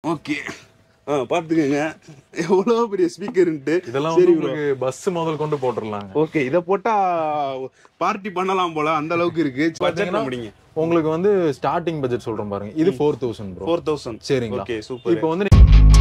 Okay ஆ பார்த்துக்கோங்க எவ்வளோ பெரிய ஸ்பீக்கர்ன்ட்டு இதெல்லாம் சரி வந்து உங்களுக்கு பஸ் முதல் கொண்டு போட்டுடலாங்க ஓகே இதை போட்டா பார்ட்டி பண்ணலாம் போல அந்த அளவுக்கு இருக்கு பட்ஜெட் பாத்தீங்கன்னா, முடிங்க உங்களுக்கு வந்து ஸ்டார்டிங் பட்ஜெட் சொல்றேன் பாருங்க இது four thousand bro four thousand சரிங்களா ஓகே சூப்பர் இப்போ வந்து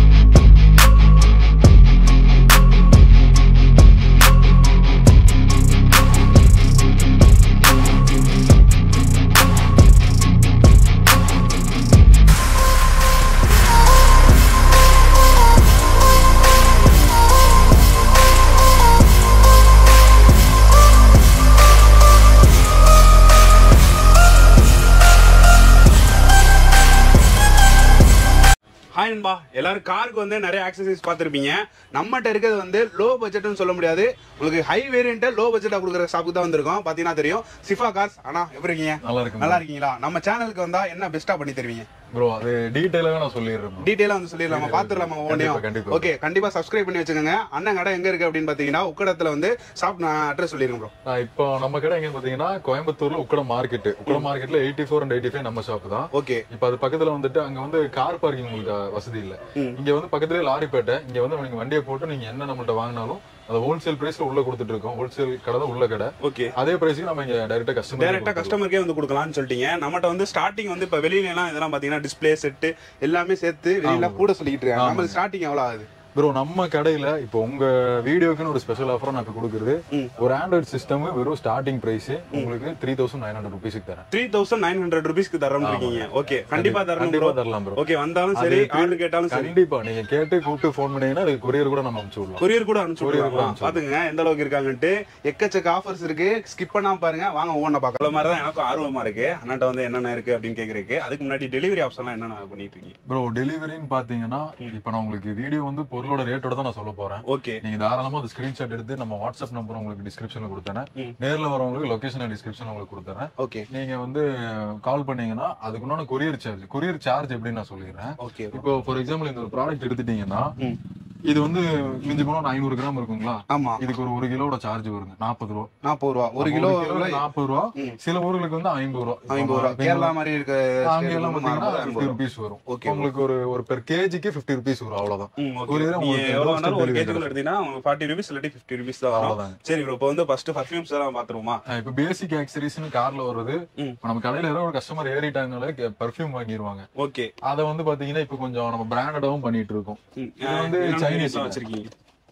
ஹாய் நண்பா எல்லாரும் காருக்கு வந்து நிறைய ஆக்சசரிஸ் பார்த்துருப்பீங்க நம்மகிட்ட இருக்கிறது வந்து லோ பட்ஜெட்னு சொல்ல முடியாது உங்களுக்கு ஹை வேரியண்ட்டை லோ பட்ஜெட்டாக கொடுக்குற ஷாப்புக்கு தான் வந்திருக்கோம் பார்த்தீங்கன்னா தெரியும் சிஃபா கார்ஸ் அண்ணா எப்படி இருக்கீங்க நல்லா இருக்கு நல்லா இருக்கீங்களா நம்ம சேனலுக்கு வந்தா என்ன பெஸ்ட்டா பண்ணி தருவீங்க ப்ரோ அது டீடைலாக நான் சொல்லிடுறேன் bro. டீடைலா வந்து சொல்லிடலாமா பாத்துடலாமா ஒவ்வொன்றையும் கண்டிப்பா, கண்டிப்பா. ஓகே கண்டிப்பா சப்ஸ்கிரைப் பண்ணி வச்சுக்கோங்க அண்ணன் கடை எங்க இருக்கு அப்படின்னு பாத்தீங்கன்னா உக்கடத்துல வந்து ஷாப் நான் அட்ரஸ் சொல்லிருங்க ப்ரோ ஆ, இப்போ நம்ம கடை எங்க பாத்தீங்கன்னா கோயம்புத்தூர்ல உக்கடம் மார்க்கெட் உக்கடம் மார்க்கெட்ல eighty four and eighty five நம்ம ஷாப் தான் ஓகே இப்போ அது பக்கத்துல வந்துட்டு அங்க வந்து கார் பார்க்கிங் உங்களுக்கு வசதி இல்ல இங்க வந்து பக்கத்துலயே லாரிப்பேட்டை இங்க வந்து நீங்க வண்டியை போட்டு நீங்க என்ன நம்மள்ட்ட வாங்கினாலும் அதை ஹோல்சேல் பிரைஸ்ல உள்ள கொடுத்துட்டு இருக்கோம் ஹோல்சேல் கடை தான் உள்ள கடை ஓகே அதே பிரைஸ்க்கு நம்ம இங்க டைரக்டா கஸ்டமர் டைரக்டா கஸ்டமருக்கே வந்து கொடுக்கலாம்னு சொல்லிட்டீங்க நம்மகிட்ட வந்து ஸ்டார்டிங் வந்து இப்ப வெளியில எல்லாம் இதெல்லாம் பாத்தீங்கன்னா டிஸ்ப்ளே செட் எல்லாமே சேர்த்து வெளியில கூட சொல்லிட்டு இருக்காங்க நம்ம ஸ்டார்டிங் எவ்வளவு ஆகுது ப்ரோ நம்ம கடையில இப்போ உங்க வீடியோக்குன்னு ஒரு ஸ்பெஷல் ஆஃபர் நான் இப்ப கொடுக்குறது ம். ஒரு ஆண்ட்ராய்டு சிஸ்டம் வெறும் ஸ்டார்டிங் பிரைஸ் உங்களுக்கு த்ரீ தௌசண்ட் நைன் ஹண்ட்ரட் ருபீஸ்க்கு தரேன் த்ரீ தௌசண்ட் நைன் ஹண்ட்ரட் ருபீஸ்க்கு தரோம் இருக்கீங்க ஓகே கண்டிப்பா தரணும் கண்டிப்பா ப்ரோ தரலாம் ப்ரோ ஓகே வந்தாலும் சரி ஆர்டர் கேட்டாலும் சரி கண்டிப்பா நீங்க கேட்டு கூப்பிட்டு ஃபோன் பண்ணீங்கன்னா அது கொரியர் கூட நம்ம அனுப்பிச்சு விடலாம் கொரியர் கூட அனுப்பிச்சு Courier கூட விடுவாங்க அனுப்பிச்சு பாத்துங்க எந்த அளவுக்கு இருக்காங்கன்ட்டு எக்கச்சக்க ஆஃபர்ஸ் இருக்கு ஸ்கிப் பண்ணாம பாருங்க வாங்க ஒவ்வொன்றை பார்க்கலாம் மாதிரி தான் எனக்கும் ஆர்வமா இருக்கு அண்ணாட்ட வந்து என்னென்ன இருக்கு அப்படின்னு கேக்குறதுக்கு அதுக்கு முன்னாடி டெலிவரி ஆப்ஷன்லாம் என்னென்ன பண்ணிட்டு இருக்கீங்க ப்ரோ டெலிவரின்னு பாத்தீங்கன்னா இப்போ நான் உங்களுக்கு வீடியோ வந்து பொருளோட ரேட்டோட தான் நான் சொல்ல போறேன் ஓகே நீங்க தாராளமா அந்த ஸ்கிரீன்ஷாட் எடுத்து நம்ம வாட்ஸ்அப் நம்பர் உங்களுக்கு டிஸ்கிரிப்ஷன்ல கொடுத்தேன் ம். நேர்ல வரவங்களுக்கு லொகேஷன் டிஸ்கிரிப்ஷன்ல உங்களுக்கு கொடுத்துறேன் ஓகே நீங்க வந்து கால் பண்ணீங்கன்னா அதுக்குண்டான கொரியர் சார்ஜ் கொரியர் சார்ஜ் எப்படின்னு நான் சொல்லிடுறேன் ஓகே இப்போ ஃபார் எக்ஸாம்பிள் இந்த ஒரு ப்ராடக்ட் எடுத்துட்டீங்கன்னா ம். இது வந்து மிஞ்சி போனா ஒரு ஐநூறு கிராம் இருக்குங்களா ஆமா இதுக்கு ஒரு ஒரு கிலோட சார்ஜ் வருங்க நாற்பது ரூபா நாற்பது ரூபா ஒரு கிலோ நாற்பது ரூபா ம். சில ஊர்களுக்கு வந்து ஐம்பது ரூபா ஐம்பது ரூபா கேரளா மாதிரி இருக்க அங்க எல்லாம் state வந்து பாத்தீங்கன்னா மாறும்போது ஃபிஃப்டி ஐம்பது ரூபா. ருபீஸ் வரும் Okay, உங்களுக்கு ஒரு ஒரு பெர் கேஜிக்கு ஃபிஃப்டி ருபீஸ் வரும் அவ்வளவுதான் ம், okay. courier நீங்க உங்களுக்கு எவ்வளவு doorstep வேணாலும் ஒரு delivery கேஜிக்குள்ள எடுத்தீங்கன்னா உங்களுக்கு ஃபார்ட்டி ருபீஸ் இல்லாட்டி ஃபிஃப்டி ருபீஸ் தான் வரும் அவ்வளவுதான் சரி ப்ரோ இப்போ வந்து ஃபர்ஸ்ட் பர்ஃபியூம்ஸ் எல்லாம் பாத்துருவோமா அஹ் இப்ப பேசிக் ஆக்சரிஸ்னு கார்ல வருது ம். இப்ப நம்ம கடையில ஏதோ ஒரு கஸ்டமர் ஏறிட்டாங்கனால பர்ஃபியூம் வாங்கிடுவாங்க ஓகே அத வந்து பாத்தீங்கன்னா இப்ப கொஞ்சம் நம்ம பிராண்டடாவும் பண்ணிட்டு இருக்கோம் இது வந்து Chinese வச்சிருக்கீங்க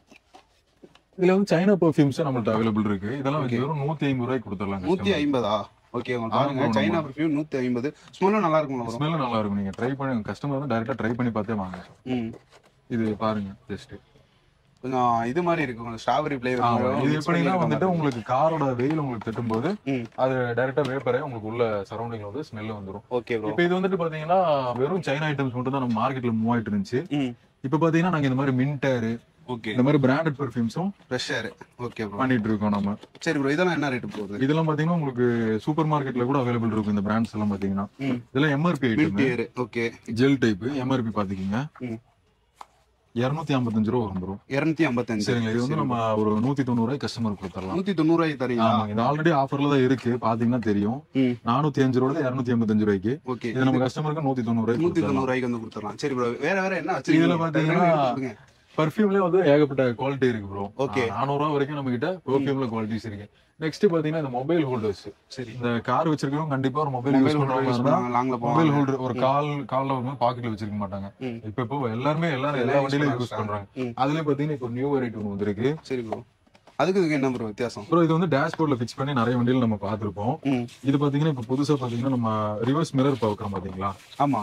இதுல வந்து சைனா பர்ஃபியூம்ஸ் நம்மள்ட்ட அவைலபிள் இருக்கு இதெல்லாம் வந்து வெறும் நூத்தி ஐம்பது ரூபாய்க்கு கொடுத்துடலாம் நூத்தி ஐம்பதா ஓகே உங்களுக்கு பாருங்க ஆமா, சைனா பர்ஃபியூம் நூத்தி ஐம்பது ஸ்மெல்லும் நல்லா இருக்கும் ப்ரோ ஸ்மெல் நல்லா இருக்கும் நீங்க ட்ரை பண்ணி கஸ்டமர் வந்து டைரக்டா ட்ரை பண்ணி பார்த்தே வாங்க ம் இது பாருங்க ஜஸ்ட் கொஞ்சம் இது மாதிரி இருக்கு கொஞ்சம் ஸ்ட்ராபெரி ஃபிளேவர் இது எப்படின்னா வந்துட்டு உங்களுக்கு காரோட வெயில் உங்களுக்கு தட்டும்போது ம் அது டைரக்டா வேப்பரே உங்களுக்கு உள்ள சரௌண்டிங்ல வந்து ஸ்மெல் வந்துரும் ஓகே ப்ரோ இப்போ இது வந்துட்டு பாத்தீங்கன்னா வெறும் சைனா ஐட்டம்ஸ் மட்டும் தான் நம்ம மார்க்கெட்ல மூவ் ஆயிட்டு இருந்துச்சு ம் இப்போ பாத்தீங்கன்னா நாங்க இந்த மாதிரி மின்டர் ஓகே இந்த மாதிரி பிராண்டட் பெர்ஃபியூம்ஸும் ஃப்ரெஷ்ஷர் ஓகே ப்ரோ பண்ணிட்டு இருக்கோம் நம்ம சரி ப்ரோ இதெல்லாம் என்ன ரேட் போகுது இதெல்லாம் பாத்தீங்கன்னா உங்களுக்கு சூப்பர் மார்க்கெட்ல கூட அவைலபிள் இருக்கும் இந்த பிராண்ட்ஸ் எல்லாம் பாத்தீங்கன்னா ம் இதெல்லாம் எம்ஆர்பி ஐட்டம் மில்டியர் ஓகே ஜெல் டைப் எம்ஆர்பி பாத்தீங்கன்னா ம் இருநூத்தி ஐம்பத்தஞ்சு ரூபா வந்துரும் இரநூத்தி ஐம்பத்தஞ்சு சரிங்களா இது வந்து நம்ம ஒரு நூத்தி தொண்ணூறு ரூபாய் கஸ்டமர் கொடுத்துடலாம் நூத்தி தொண்ணூறு ரூபாய்க்கு தரீங்களா ஆமாங்க இது ஆல்ரெடி ஆஃபர்ல தான் இருக்கு பாத்தீங்கன்னா தெரியும் ம் நானூத்தி அஞ்சு ரூபாய் இருநூத்தி ஐம்பத்தஞ்சு ரூபாய்க்கு ஓகே இது நம்ம கஸ்டமருக்கு நூத்தி தொண்ணூறு ரூபாய்க்கு நூத்தி கொடுத்துடலாம் தொண்ணூறு ரூபாய்க்கு வந்து கொடுத்துடலாம் சரி ப்ரோ வேற வேற என்ன இதுல வச்சிருக்கீங்க பாத்தீங்கன்னா கொடுங்க. பர்ஃபியூம்ல வந்து ஏகப்பட்ட குவாலிட்டி இருக்கு ப்ரோ Okay. நானூறு ரூபா வரைக்கும் நம்ம கிட்ட பர்ஃபியூம்ல குவாலிட்டிஸ் இருக்கு நெக்ஸ்ட் பாத்தீங்கன்னா இந்த மொபைல் ஹோல்டர்ஸ் சரி இந்த கார் வச்சிருக்கவங்க கண்டிப்பா ஒரு mobile mobile use holder use பண்றவங்க பண்ணுவாங்க லாங்ல மொபைல் போவாங்க ஹோல்டர் ஒரு கால் கால்ல வந்து பாக்கெட்ல வச்சிருக்க மாட்டாங்க ம். இப்ப இப்போ எல்லாருமே எல்லாரும் எல்லா எல்லாம் use வண்டியிலும் பண்ண யூஸ் பண்றாங்க ம். அதுல பாத்தீங்கன்னா இப்போ நியூ வெரைட்டி ஒன்று வந்திருக்கு சரி ப்ரோ அதுக்கு இதுக்கு என்ன ப்ரோ வித்தியாசம் ப்ரோ இது வந்து டேஷ்போர்ட்ல ஃபிக்ஸ் பண்ணி நிறைய வண்டியில நம்ம பார்த்திருப்போம் ம் இது பாத்தீங்கன்னா இப்போ புதுசா பாத்தீங்கன்னா நம்ம ரிவர்ஸ் மிரர் பாக்குறோம் பாத்தீங்களா ஆமா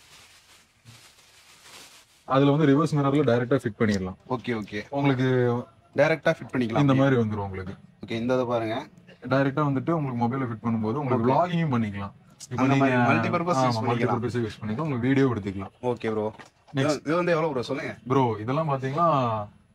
அதுல வந்து ரிவர்ஸ் மிரர்ல டைரக்டா ஃபிட் பண்ணிடலாம் ஓகே ஓகே உங்களுக்கு டைரக்டா ஃபிட் பண்ணிக்கலாம் இந்த மாதிரி வந்துரும் உங்களுக்கு ஓகே இந்த இதை பாருங்க டைரக்டா வந்துட்டு உங்களுக்கு மொபைல ஃபிட் பண்ணும்போது உங்களுக்கு vlogging பண்ணிக்கலாம் இப்போ அந்த மாதிரி நீங்க multi-purpose use பண்ணிக்கலாம். மல்டிபர்பஸ் யூஸ் பண்ணிக்கலாம் உங்களுக்கு வீடியோ எடுத்துக்கலாம் ஓகே ப்ரோ இது வந்து எவ்வளவு ப்ரோ சொல்லுங்க ப்ரோ இதெல்லாம் பாத்தீங்கன்னா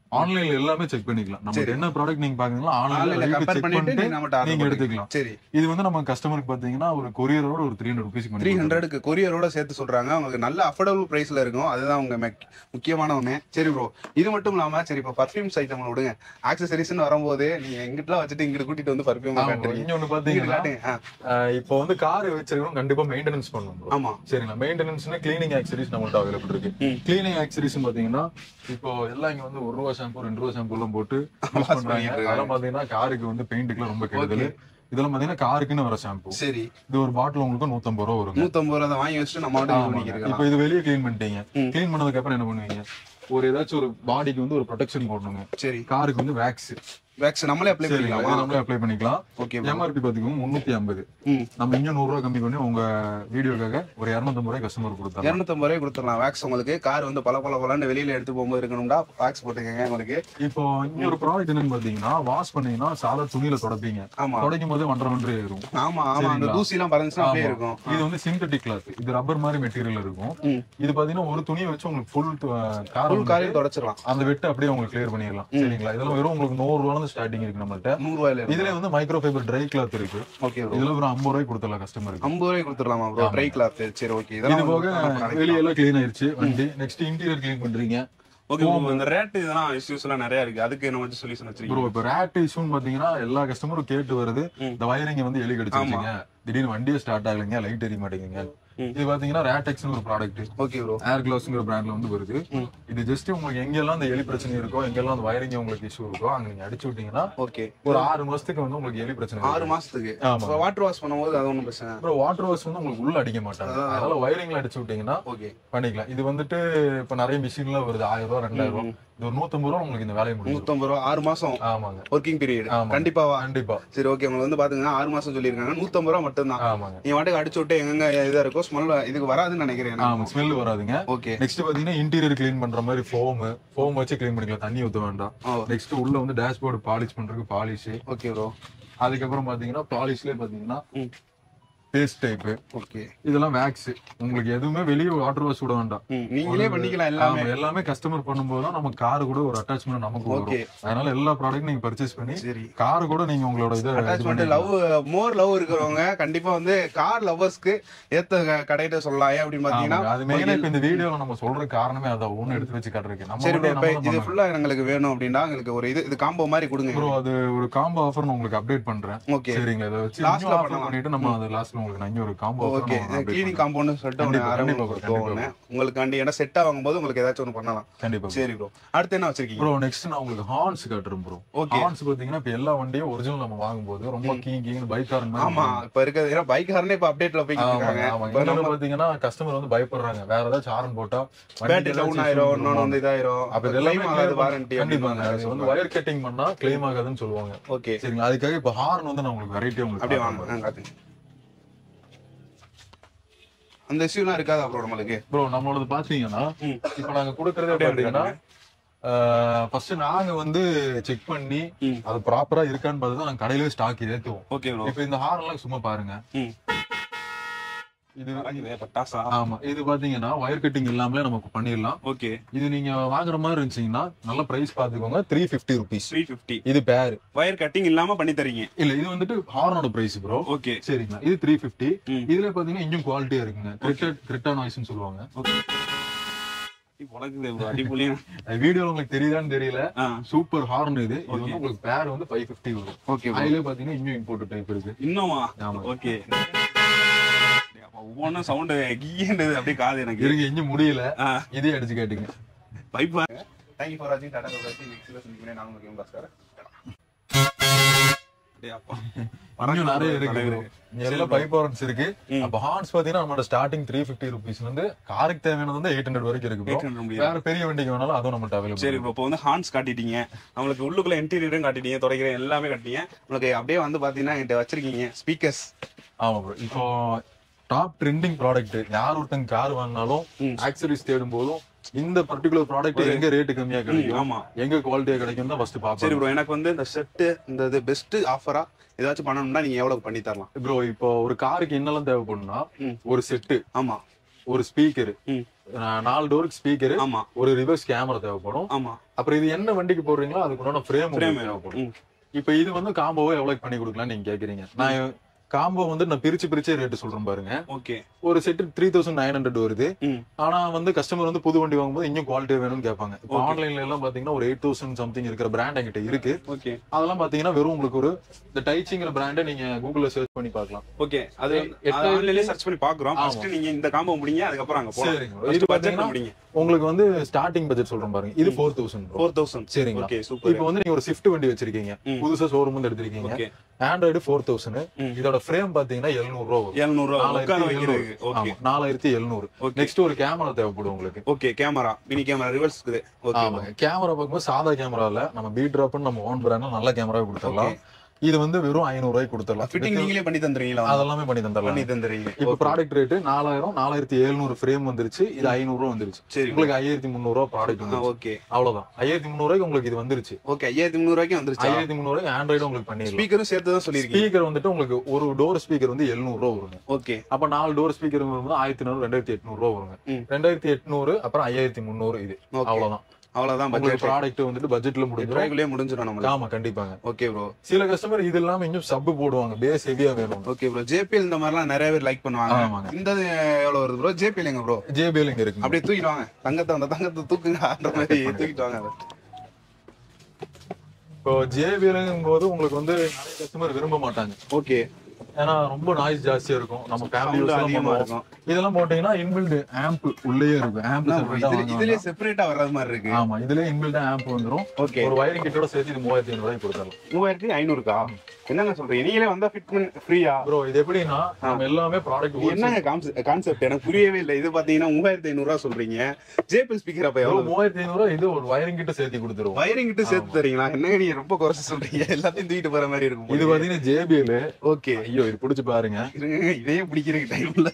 ஆன்லைன்ல எல்லாமே செக் பண்ணிக்கலாம் நம்ம என்ன ப்ராடக்ட் நீங்க பாக்குறீங்களோ ஆன்லைன்ல ஆன்லைன்ல கம்பேர் செக் பண்ணிட்டு பண்ணிட்டு நீங்க நம்மட்ட ஆர்டர் நீங்க எடுத்துக்கலாம் எடுத்துக்கலாம் சரி இது வந்து நம்ம கஸ்டமருக்கு பாத்தீங்கன்னா ஒரு கொரியரோட ஒரு த்ரீ ஹண்ட்ரட் ருபீஸ் த்ரீ ஹண்ட்ரடுக்கு கொரியரோட சேர்த்து சொல்றாங்க உங்களுக்கு நல்ல அஃபோர்டபுள் பிரைஸ்ல இருக்கும் அதுதான் உங்க மெக்- முக்கியமான ஒண்ணு சரி ப்ரோ இது மட்டும் இல்லாம சரி இப்போ பர்ஃபியூம்ஸ் ஐட்டம் விடுங்க ஆக்சசரிஸ்னு வரும்போது நீங்க எங்கிட்டலாம் வச்சுட்டு இங்கிட்டு கூட்டிட்டு வந்து பர்ஃபியூம் காட்டுறீங்க இன்னொன்னு இங்கிட்டு பாத்தீங்கன்னா காட்டுங்க ஆ, ஆஹ் இப்போ வந்து கார் வச்சிருக்கணும் கண்டிப்பா மெயின்டெனன்ஸ் பண்ணணும் bro. ஆமா சரிங்களா மெயின்டெனன்ஸ்னா கிளீனிங் ஆக்சரிஸ் நம்மள்ட்ட அவைலபிள் இருக்கு ம். கிளீனிங் ஆக்சரிஸ் பாத்தீங்கன்னா இப்போ எல்லாம் இங்க வந்து ஒரு ரூபா ஷாம்பு ரெண்டு ரூபா ஷாம்பு எல்லாம் போட்டு யூஸ் Wash பண்றாங்க பண்ணிட்டு இருக்காங்க. அதெல்லாம் பாத்தீங்கன்னா காருக்கு வந்து பெயிண்ட்டுக்குலாம் ரொம்ப கெடுதல் இதெல்லாம் பாத்தீங்கன்னா காருக்குன்னு வர ஷாம்பு சரி இது ஒரு பாட்டில் உங்களுக்கு நூத்தம்பது ரூபா வரும் நூத்தம்பது ரூபா வாங்கி வச்சுட்டு நம்ம மட்டும் யூஸ் இப்போ பண்ணிக்கலாம் இது வெளியே க்ளீன் பண்ணிட்டீங்க ம். க்ளீன் பண்ணதுக்கு அப்புறம் என்ன பண்ணுவீங்க ஒரு ஏதாச்சும் ஒரு பாடிக்கு வந்து ஒரு ப்ரொடெக்ஷன் போடணுங்க சரி காருக்கு வந்து வேக்ஸ் வேக்ஸ் நம்மளே அப்ளை பண்ணிக்கலாமா நம்மளே அப்ளை பண்ணிக்கலாம் ஓகே எம்ஆர்பி பாத்தீங்கன்னா முன்னூத்தி ஐம்பது ம் நம்ம இன்னும் நூறு ரூபா கம்மி பண்ணி உங்க வீடியோக்காக ஒரு இரநூத்தம்பது ரூபாய் கஸ்டமர் கொடுத்தாங்க இரநூத்தம்பது ரூபாய் கொடுத்துடலாம் வேக்ஸ் உங்களுக்கு கார் வந்து பல பல பலன்னு வெளியில எடுத்து போகும்போது இருக்கணும்டா வேக்ஸ் போட்டுக்கங்க உங்களுக்கு இப்போ இன்னொரு ப்ராடக்ட் என்னன்னு பாத்தீங்கன்னா வாஷ் பண்ணீங்கன்னா சாதா துணியில தொடப்பீங்க ஆமா துடைக்கும் போது ஒன்றரை ஒன்றரை ஏறும் ஆமா ஆமா அந்த தூசி எல்லாம் பறந்துச்சுன்னா அப்படியே ஆமா. இருக்கும் இது வந்து சிந்தட்டிக் கிளாத் இது ரப்பர் மாதிரி மெட்டீரியல் இருக்கும் ம். இது பாத்தீங்கன்னா ஒரு துணியை வச்சு உங்களுக்கு ஃபுல் கார் ஃபுல் காரையும் தொடச்சிடலாம் அந்த வெட்டு அப்படியே உங்களுக்கு கிளியர் பண்ணிடலாம் சரிங்களா இதெல்லாம் வெறும் உங்களுக்கு நூறு ரூபாய் ஸ்டார்டிங் இருக்கு நம்மள்ட்ட நூறு ரூபாயில இருக்கு இதுல வந்து மைக்ரோ ஃபைபர் ட்ரை கிளாத் இருக்கு ஓகே ப்ரோ இதுல ஒரு ஐம்பது ரூபாய் கொடுத்துடலாம் கஸ்டமருக்கு ஐம்பது ரூபாய் கொடுத்துடலாமா ப்ரோ ட்ரை கிளாத் சரி ஓகே இது இதெல்லாம் போக வெளியெல்லாம் கிளீன் ஆயிருச்சு வண்டி நெக்ஸ்ட் இன்டீரியர் கிளீன் பண்றீங்க ஓகே இந்த ரேட் இதெல்லாம் இஷ்யூஸ் எல்லாம் நிறைய இருக்கு அதுக்கு என்ன வந்து சொல்யூஷன் ப்ரோ வச்சிருக்கீங்க இப்ப ரேட் இஷ்யூன்னு பாத்தீங்கன்னா எல்லா கஸ்டமரும் கேட்டு வருது ம். இந்த வயரிங் வந்து எலி கடிச்சிருச்சுங்க திடீர்னு வண்டியே ஸ்டார்ட் ஆகலைங்க லைட் எரிய மாட்டேங்குங்க இது பாத்தீங்கன்னா ரேட்டெக்ஸ்னு ஒரு ப்ராடக்ட் ஓகே ப்ரோ ஏர் கிளாஸ்ங்கிற பிராண்ட்ல வந்து வருது இது ஜஸ்ட் உங்களுக்கு எங்கெல்லாம் அந்த எலி பிரச்சனை இருக்கோ எங்கெல்லாம் அந்த வயரிங் உங்களுக்கு இஷ்யூ இருக்கோ அங்க நீங்க அடிச்சு விட்டீங்கன்னா ஓகே ஒரு ஆறு மாசத்துக்கு வந்து உங்களுக்கு எலி பிரச்சனை ஆறு மாசத்துக்கு ஆமா. வாட்டர் வாஷ் பண்ணும்போது அது ஒண்ணும் பிரச்சனை அப்புறம் வாட்டர் வாஷ் வந்து உங்களுக்கு உள்ள அடிக்க மாட்டாங்க அதனால வயரிங்ல அடிச்சு விட்டீங்கன்னா ஓகே பண்ணிக்கலாம் இது வந்துட்டு இப்ப நிறைய மிஷின்லாம் வருது ஆயிரம் ரூபாய் ரெண்டாயிரம் ரூபாய் இது ஒரு நூத்தம்பது ரூபா உங்களுக்கு இந்த வேலையை முடியும் நூத்தம்பது ரூபா ஆறு மாசம் ஆமாங்க ஒர்க்கிங் பீரியட் ஆமா. கண்டிப்பாவா கண்டிப்பா சரி ஓகே உங்களுக்கு வந்து பாத்தீங்கன்னா ஆறு மாசம் சொல்லியிருக்காங்க நூத்தம்பது ரூபா மட்டும்தான் ஆமாங்க நீ வாட்டுக்கு அடிச்சு விட்டு எங்கெங்க இதா இருக்கோ ஸ்மெல் இதுக்கு வராதுன்னு நினைக்கிறேன் ஆமா ஸ்மெல் வராதுங்க ஓகே நெக்ஸ்ட் பாத்தீங்கன்னா இன்டீரியர் க்ளீன் பண்ற மாதிரி ஃபோம் ஃபோம் வச்சு க்ளீன் பண்ணிக்கலாம் தண்ணி ஊத்த வேண்டாம் ஓ. நெக்ஸ்ட் உள்ள வந்து டேஷ்போர்டு பாலிஷ் பண்றதுக்கு பாலிஷ் ஓகே ப்ரோ அதுக்கப்புறம் பாத்தீங்கன்னா பாலிஷ்லயே பாத்தீங்கன்னா ம். பேஸ்ட் டைப் ஓகே இதெல்லாம் வேக்ஸ் உங்களுக்கு எதுவுமே வெளியே வாட்டர் வாஷ் விட வேண்டாம் நீங்களே பண்ணிக்கலாம் எல்லாமே ஆமா, எல்லாமே கஸ்டமர் பண்ணும்போது தான் நம்ம கார் கூட ஒரு அட்டாச்மெண்ட் நமக்கு Okay. வரும் அதனால எல்லா ப்ராடக்ட் நீங்க பர்ச்சேஸ் பண்ணி சரி கார் கூட நீங்க உங்களோட இதை இது அட்டாச்மெண்ட் லவ் மோர் லவ் இருக்கிறவங்க கண்டிப்பா வந்து கார் லவ்வர்ஸ்க்கு ஏத்த க- கடையிட்ட சொல்லலாம் ஏன் அப்படின்னு பாத்தீங்கன்னா ஆமாங்க. அது மெயினா இப்ப இந்த வீடியோல நம்ம சொல்ற காரணமே அதான் ஒண்ணு எடுத்து வச்சு காட்டுறதுக்கு நம்ம சரி மட்டும் bro, இப்ப நம்ம தான் இது ஃபுல்லா எங்களுக்கு வேணும் அப்படின்னா எங்களுக்கு ஒரு இது இது காம்போ மாதிரி கொடுங்க ப்ரோ அது ஒரு காம்போ ஆஃபர் நான் உங்களுக்கு அப்டேட் பண்றேன் ஓகே சரிங்களா இதை வச்சு Lastல இன்னும் offer பண்ணலாம். பண்ணிட்டு நம்ம அது லாஸ்ட்ல உங்களுக்கு நான் இங்க ஒரு காம்போ ஓகே கிளீனிங் காம்பவுண்ட் சொல்லிட்டு ஒன்று கண்டிப்பா, கண்டிப்பா bro, ஆரம்பிப்போம் உங்களுக்காண்டி ஏன்னா செட்டா வாங்கும்போது உங்களுக்கு ஏதாச்சும் ஒன்று பண்ணலாம் கண்டிப்பா சரி ப்ரோ அடுத்து என்ன வச்சிருக்கீங்க ப்ரோ நெக்ஸ்ட் நான் உங்களுக்கு ஹார்ன்ஸ் காட்டுறேன் ப்ரோ Okay. ஹார்ன்ஸ் பாத்தீங்கன்னா இப்ப எல்லா வண்டியும் ஒரிஜினல் நம்ம வாங்கும்போது ரொம்ப கீ கீன்னு பைக் காரன் மாதிரி ஆமா இப்ப இருக்கிறது ஏன்னா பைக் ஹார்னே இப்ப அப்டேட்ல போய்க்கிட்டு இருக்காங்க ஆமா இப்ப இன்னொன்னு நம்ம பாத்தீங்கன்னா கஸ்டமர் வந்து பயப்படுறாங்க வேற ஏதாச்சும் ஹார்ன் போட்டா பேட்டரி டவுன் ஆயிரும் இன்னொன்னு வந்து இதாயிரும் அப்ப இது எல்லாமே claim ஆகாது வாரண்டி கண்டிப்பாங்க அது வந்து வயர் கட்டிங் பண்ணா கிளைம் ஆகாதுன்னு சொல்லுவாங்க ஓகே சரிங்களா அதுக்காக இப்ப ஹார்ன் வந்து நான் உங்களுக்கு வெரைட்டி உங்களுக்கு அப்படியே காட்டுறேன் வாங்க நான் காட்டுங்க அந்த இஷ்யூலாம் இருக்காதா ப்ரோ நம்மளுக்கு ப்ரோ நம்மளோட பாத்தீங்கன்னா ம். இப்ப நாங்க கொடுக்கறதே அப்படியே பாத்தீங்கன்னா ஃபர்ஸ்ட் நாங்க வந்து செக் பண்ணி ம். அது ப்ராப்பரா இருக்கான்னு பார்த்து தான் நாங்க கடையிலே ஸ்டாக் ஏத்துவோம் ஓகே ப்ரோ இப்ப இந்த ஹார்ன் எல்லாம் சும்மா பாருங்க ம் இது பட்டாசா ஆமா இது பாத்தீங்கன்னா வயர் கட்டிங் இல்லாமலே நமக்கு பண்ணிடலாம் ஓகே இது நீங்க வாங்குற மாதிரி இருந்துச்சீங்கன்னா நல்ல பிரைஸ் பாத்துக்கோங்க three fifty rupees three fifty இது பேர் வயர் கட்டிங் இல்லாம பண்ணி தரீங்க இல்ல இது வந்துட்டு ஹார்னோட பிரைஸ் ப்ரோ ஓகே சரிங்களா இது த்ரீ ஃபிஃப்டி ம். இதுல பாத்தீங்கன்னா இன்னும் குவாலிட்டியா இருக்குங்க கிரிட்டா கிரிட்டா நாய்ஸ்னு சொல்லுவாங்க உலகுது அடிப்பொலியா வீடியோ உங்களுக்கு தெரியுதான்னு தெரியல ஆ சூப்பர் ஹார்ன் இது இது வந்து உங்களுக்கு பேர் வந்து ஃபைவ் ஃபிஃப்டி வரும் ஓகே அதுல பாத்தீங்கன்னா இன்னும் இம்போர்ட் டைப் இருக்கு இன்னுமா ஆமா. ஓகே ஒவ்வொன்றும் சவுண்டு கீன்றது அப்படியே காது எனக்கு இருங்க இன்னும் முடியல ஆ இதே அடிச்சு கேட்டுங்க பைப்பா தேங்க்யூ ஃபார் வாட்சிங் டாடா கம்பெனி நெக்ஸ்ட் சந்திக்கிறேன் நான் உங்களுக்கு பாஸ்கர் டேய் அப்பா இன்னும் நிறைய இருக்கு தலைவரே. bro. இங்க எல்லாம் பைப் ஹார்ன்ஸ் இருக்கு ம். அப்ப ஹார்ன்ஸ் பாத்தீங்கன்னா நம்மளோட ஸ்டார்டிங் த்ரீ ஃபிஃப்டி ருபீஸ் வந்து காருக்கு தேவையானது வந்து எயிட் ஹண்ட்ரட் வரைக்கும் இருக்கு bro. 800 முடியாது. வேற பெரிய வண்டிக்கு வேணாலும் அதுவும் நம்மள்ட்ட அவைலபிள் சரி ப்ரோ இப்போ வந்து ஹார்ன்ஸ் காட்டிட்டீங்க நம்மளுக்கு உள்ளுக்குள்ள இன்டீரியரும் காட்டிட்டீங்க துடைக்கிற எல்லாமே காட்டிட்டீங்க உங்களுக்கு அப்படியே வந்து பாத்தீங்கன்னா என்கிட்ட வச்சிருக்கீங்க ஸ்பீக்கர்ஸ் ஆமா ப்ரோ இப்போ டாப் ட்ரெண்டிங் ப்ராடக்ட் யார் ஒருத்தங்க கார் வாங்கினாலும் ம். ஆக்சரிஸ் தேடும் போதும் இந்த பர்டிகுலர் ப்ராடக்ட் எங்க ரேட்டு கம்மியா கிடைக்கும் ஆமா எங்க குவாலிட்டியா கிடைக்கும் தான் ஃபர்ஸ்ட் சரி பாப்போம் ப்ரோ எனக்கு வந்து இந்த செட்டு இந்த இது பெஸ்ட் ஆஃபரா ஏதாச்சும் பண்ணணும்னா நீங்க எவ்வளவு பண்ணி தரலாம் ப்ரோ இப்போ ஒரு காருக்கு என்னெல்லாம் தேவைப்படும்னா ம். ஒரு செட்டு ஆமா ஒரு ஸ்பீக்கர் ம். நாலு டோருக்கு ஸ்பீக்கர் ஆமா ஒரு ரிவர்ஸ் கேமரா தேவைப்படும் ஆமா அப்புறம் இது என்ன வண்டிக்கு போடுறீங்களோ அதுக்கு உண்டான ஃப்ரேம் Frame தேவைப்படும் ம். இப்போ இது வந்து காம்போவை எவ்வளவு பண்ணி கொடுக்கலாம்னு நீங்க கேக்குறீங்க நான் காம்போ வந்து நான் பிரிச்சு பிரிச்சே ரேட்டு சொல்றேன் பாருங்க ஓகே ஒரு set three thousand nine hundred வருது ம். ஆனா வந்து கஸ்டமர் வந்து புது வண்டி வாங்கும்போது இன்னும் குவாலிட்டி வேணும்னு கேட்பாங்க இப்போ Okay. ஆன்லைன்ல எல்லாம் பாத்தீங்கன்னா ஒரு எயிட் தௌசண்ட் சம்திங் இருக்கிற பிராண்ட் என்கிட்ட இருக்கு ஓகே அதெல்லாம் பாத்தீங்கன்னா வெறும் உங்களுக்கு ஒரு இந்த டைச்சிங்கிற பிராண்டை நீங்க கூகுள்ல சர்ச் பண்ணி பார்க்கலாம் ஓகே அது எட்டாயிரத்தி- ஆன்லைன்ல சர்ச் பண்ணி பாக்குறோம் ஆமா. ஃபர்ஸ்ட் நீங்க இந்த காம்போ முடிங்க அதுக்கப்புறம் அங்க போலாம் சரிங்க First இது budget பாத்தீங்கன்னா முடிங்க உங்களுக்கு வந்து ஸ்டார்டிங் பட்ஜெட் சொல்றேன் பாருங்க இது ஃபோர் தௌசண்ட் ஃபோர் தௌசண்ட் சரிங்களா ஓகே சூப்பர் இப்போ வந்து நீங்க ஒரு ஸ்விஃப்ட் வண்டி வச்சிருக்கீங்க ம். புதுசா ஷோரூம் வந்து எடுத்திருக்கீங்க ஓகே ஆண்ட்ராய்டு ஃபோர் தௌசண்ட் ம். இதோட ஃப்ரேம் பாத்தீங்கன்னா எழுநூறு ரூபா வரும் எழுநூறு ரூபா உட்கார நாலாயிரத்தி வைக்கிறதுக்கு ஓகே ஆமா, நாலாயிரத்தி எழுநூறு ஓகே நெக்ஸ்ட் ஒரு கேமரா தேவைப்படும் உங்களுக்கு okay camera mini camera reverse இருக்குது ஓகே ஆமாங்க கேமரா பார்க்கும்போது சாதா கேமரால நம்ம பி டிராப்னு நம்ம ஓன் பிராண்ட் நல்ல கேமரா கொடுத்துடலாம் இது வந்து வெறும் ஐநூறு ரூபாய்க்கு கொடுத்துடலாம் ஃபிட்டிங் நீங்களே பண்ணி தந்துறீங்களா அதெல்லாமே பண்ணி பண்ணி தந்துடலாம் தந்துறீங்க இப்போ ப்ராடக்ட் ரேட்டு நாலாயிரம் நாலாயிரத்தி எழுநூறு ஃப்ரேம் வந்துருச்சு இது ஐநூறு ரூபா வந்துருச்சு சரி உங்களுக்கு ஐயாயிரத்தி முந்நூறு ரூபா ப்ராடக்ட் வந்து ஓகே அவ்வளவுதான் ஐயாயிரத்தி முந்நூறு ரூபாய்க்கு உங்களுக்கு இது வந்துருச்சு ஓகே ஐயாயிரத்தி முந்நூறு ரூபாய்க்கு வந்துருச்சு ஐயாயிரத்தி முந்நூறு ரூபாய்க்கு ஆண்ட்ராய்டு உங்களுக்கு பண்ணிடலாம் ஸ்பீக்கரும் சேர்த்து தான் சொல்லியிருக்கீங்க ஸ்பீக்கர் வந்துட்டு உங்களுக்கு ஒரு டோர் ஸ்பீக்கர் வந்து எழுநூறு ரூபா வருங்க ஓகே அப்ப நாலு டோர் ஸ்பீக்கர் வரும்போது ஆயிரத்தி நூறு ரெண்டாயிரத்தி எட்நூறு ரூபா வருங்க ம். ரெண்டாயிரத்தி எட்நூறு அப்புறம் ஐயாயிரத்தி முந்நூறு இது ஓகே அவ்வளவுதான் அவ்வளவுதான் உங்களுக்கு பட்ஜெட் ப்ராடக்ட் வந்துட்டு பட்ஜெட்ல முடிஞ்சிடும் ரூபாய்க்குள்ளே முடிஞ்சிடும் நம்மளுக்கு ஆமா கண்டிப்பாங்க ஓகே ப்ரோ சில கஸ்டமர் இது இல்லாம இன்னும் சப் போடுவாங்க பேஸ் ஹெவியா வேணும் ஓகே ப்ரோ ஜேபிஎல் இந்த மாதிரிலாம் நிறைய பேர் லைக் பண்ணுவாங்க ஆமாங்க. இந்த எவ்வளவு வருது ப்ரோ ஜேபிஎல் எங்க ப்ரோ ஜேபிஎல் இங்க இருக்கு அப்படியே தூக்கிட்டு வாங்க தங்கத்தை அந்த தங்கத்தை தூக்குங்க அந்த மாதிரி தூக்கிட்டு வாங்க அதை. இப்போ ஜேபிஎல் போது உங்களுக்கு வந்து நிறைய கஸ்டமர் விரும்ப மாட்டாங்க ஓகே ஏன்னா ரொம்ப நாய்ஸ் ஜாஸ்தியா இருக்கும் நம்ம ஃபேமிலி Sound அதிகமா இருக்கும் இதெல்லாம் போட்டீங்கன்னா இன்பில்ட் ஆம்ப் உள்ளேயே இருக்கும் ஆம்ப் இதுல இதுலயே செப்பரேட்டா வர்றது மாதிரி இருக்கு ஆமா இதுலயே இன்பில்ட் ஆம்ப் வந்துரும் ஓகே ஒரு வயரிங் கிட்டோட சேர்த்து இது மூவாயிரத்தி ஐநூறு ரூபாய்க்கு கொடுத்துடலாம் மூவாயிரத்தி ஐநூறுக்கா என்னங்க சொல்றீங்க நீங்களே வந்தா ஃபிட் பண்ணி ஃப்ரீயா ப்ரோ இது எப்படின்னா நம்ம எல்லாமே ப்ராடக்ட் என்னங்க கான்செப்ட் எனக்கு புரியவே இல்லை இது பாத்தீங்கன்னா மூவாயிரத்தி ஐநூறு ரூபா சொல்றீங்க ஜேபிஎல் ஸ்பீக்கர் அப்ப எவ்வளவு மூவாயிரத்தி ஐநூறு இது ஒரு வயரிங் கிட்ட சேர்த்து கொடுத்துருவோம் வயரிங் கிட்ட சேர்த்து தரீங்களா என்னங்க நீங்க ரொம்ப குறைச்சு சொல்றீங்க எல்லாத்தையும் தூக்கிட்டு போற மாதிரி இருக்கும் இது பாத்தீங்கன்னா ஜேபிஎல் ஓகே ஐயோ இது பிடிச்சு பாருங்க இருங்க இதையே பிடிக்கிறதுக்கு டைம் இல்ல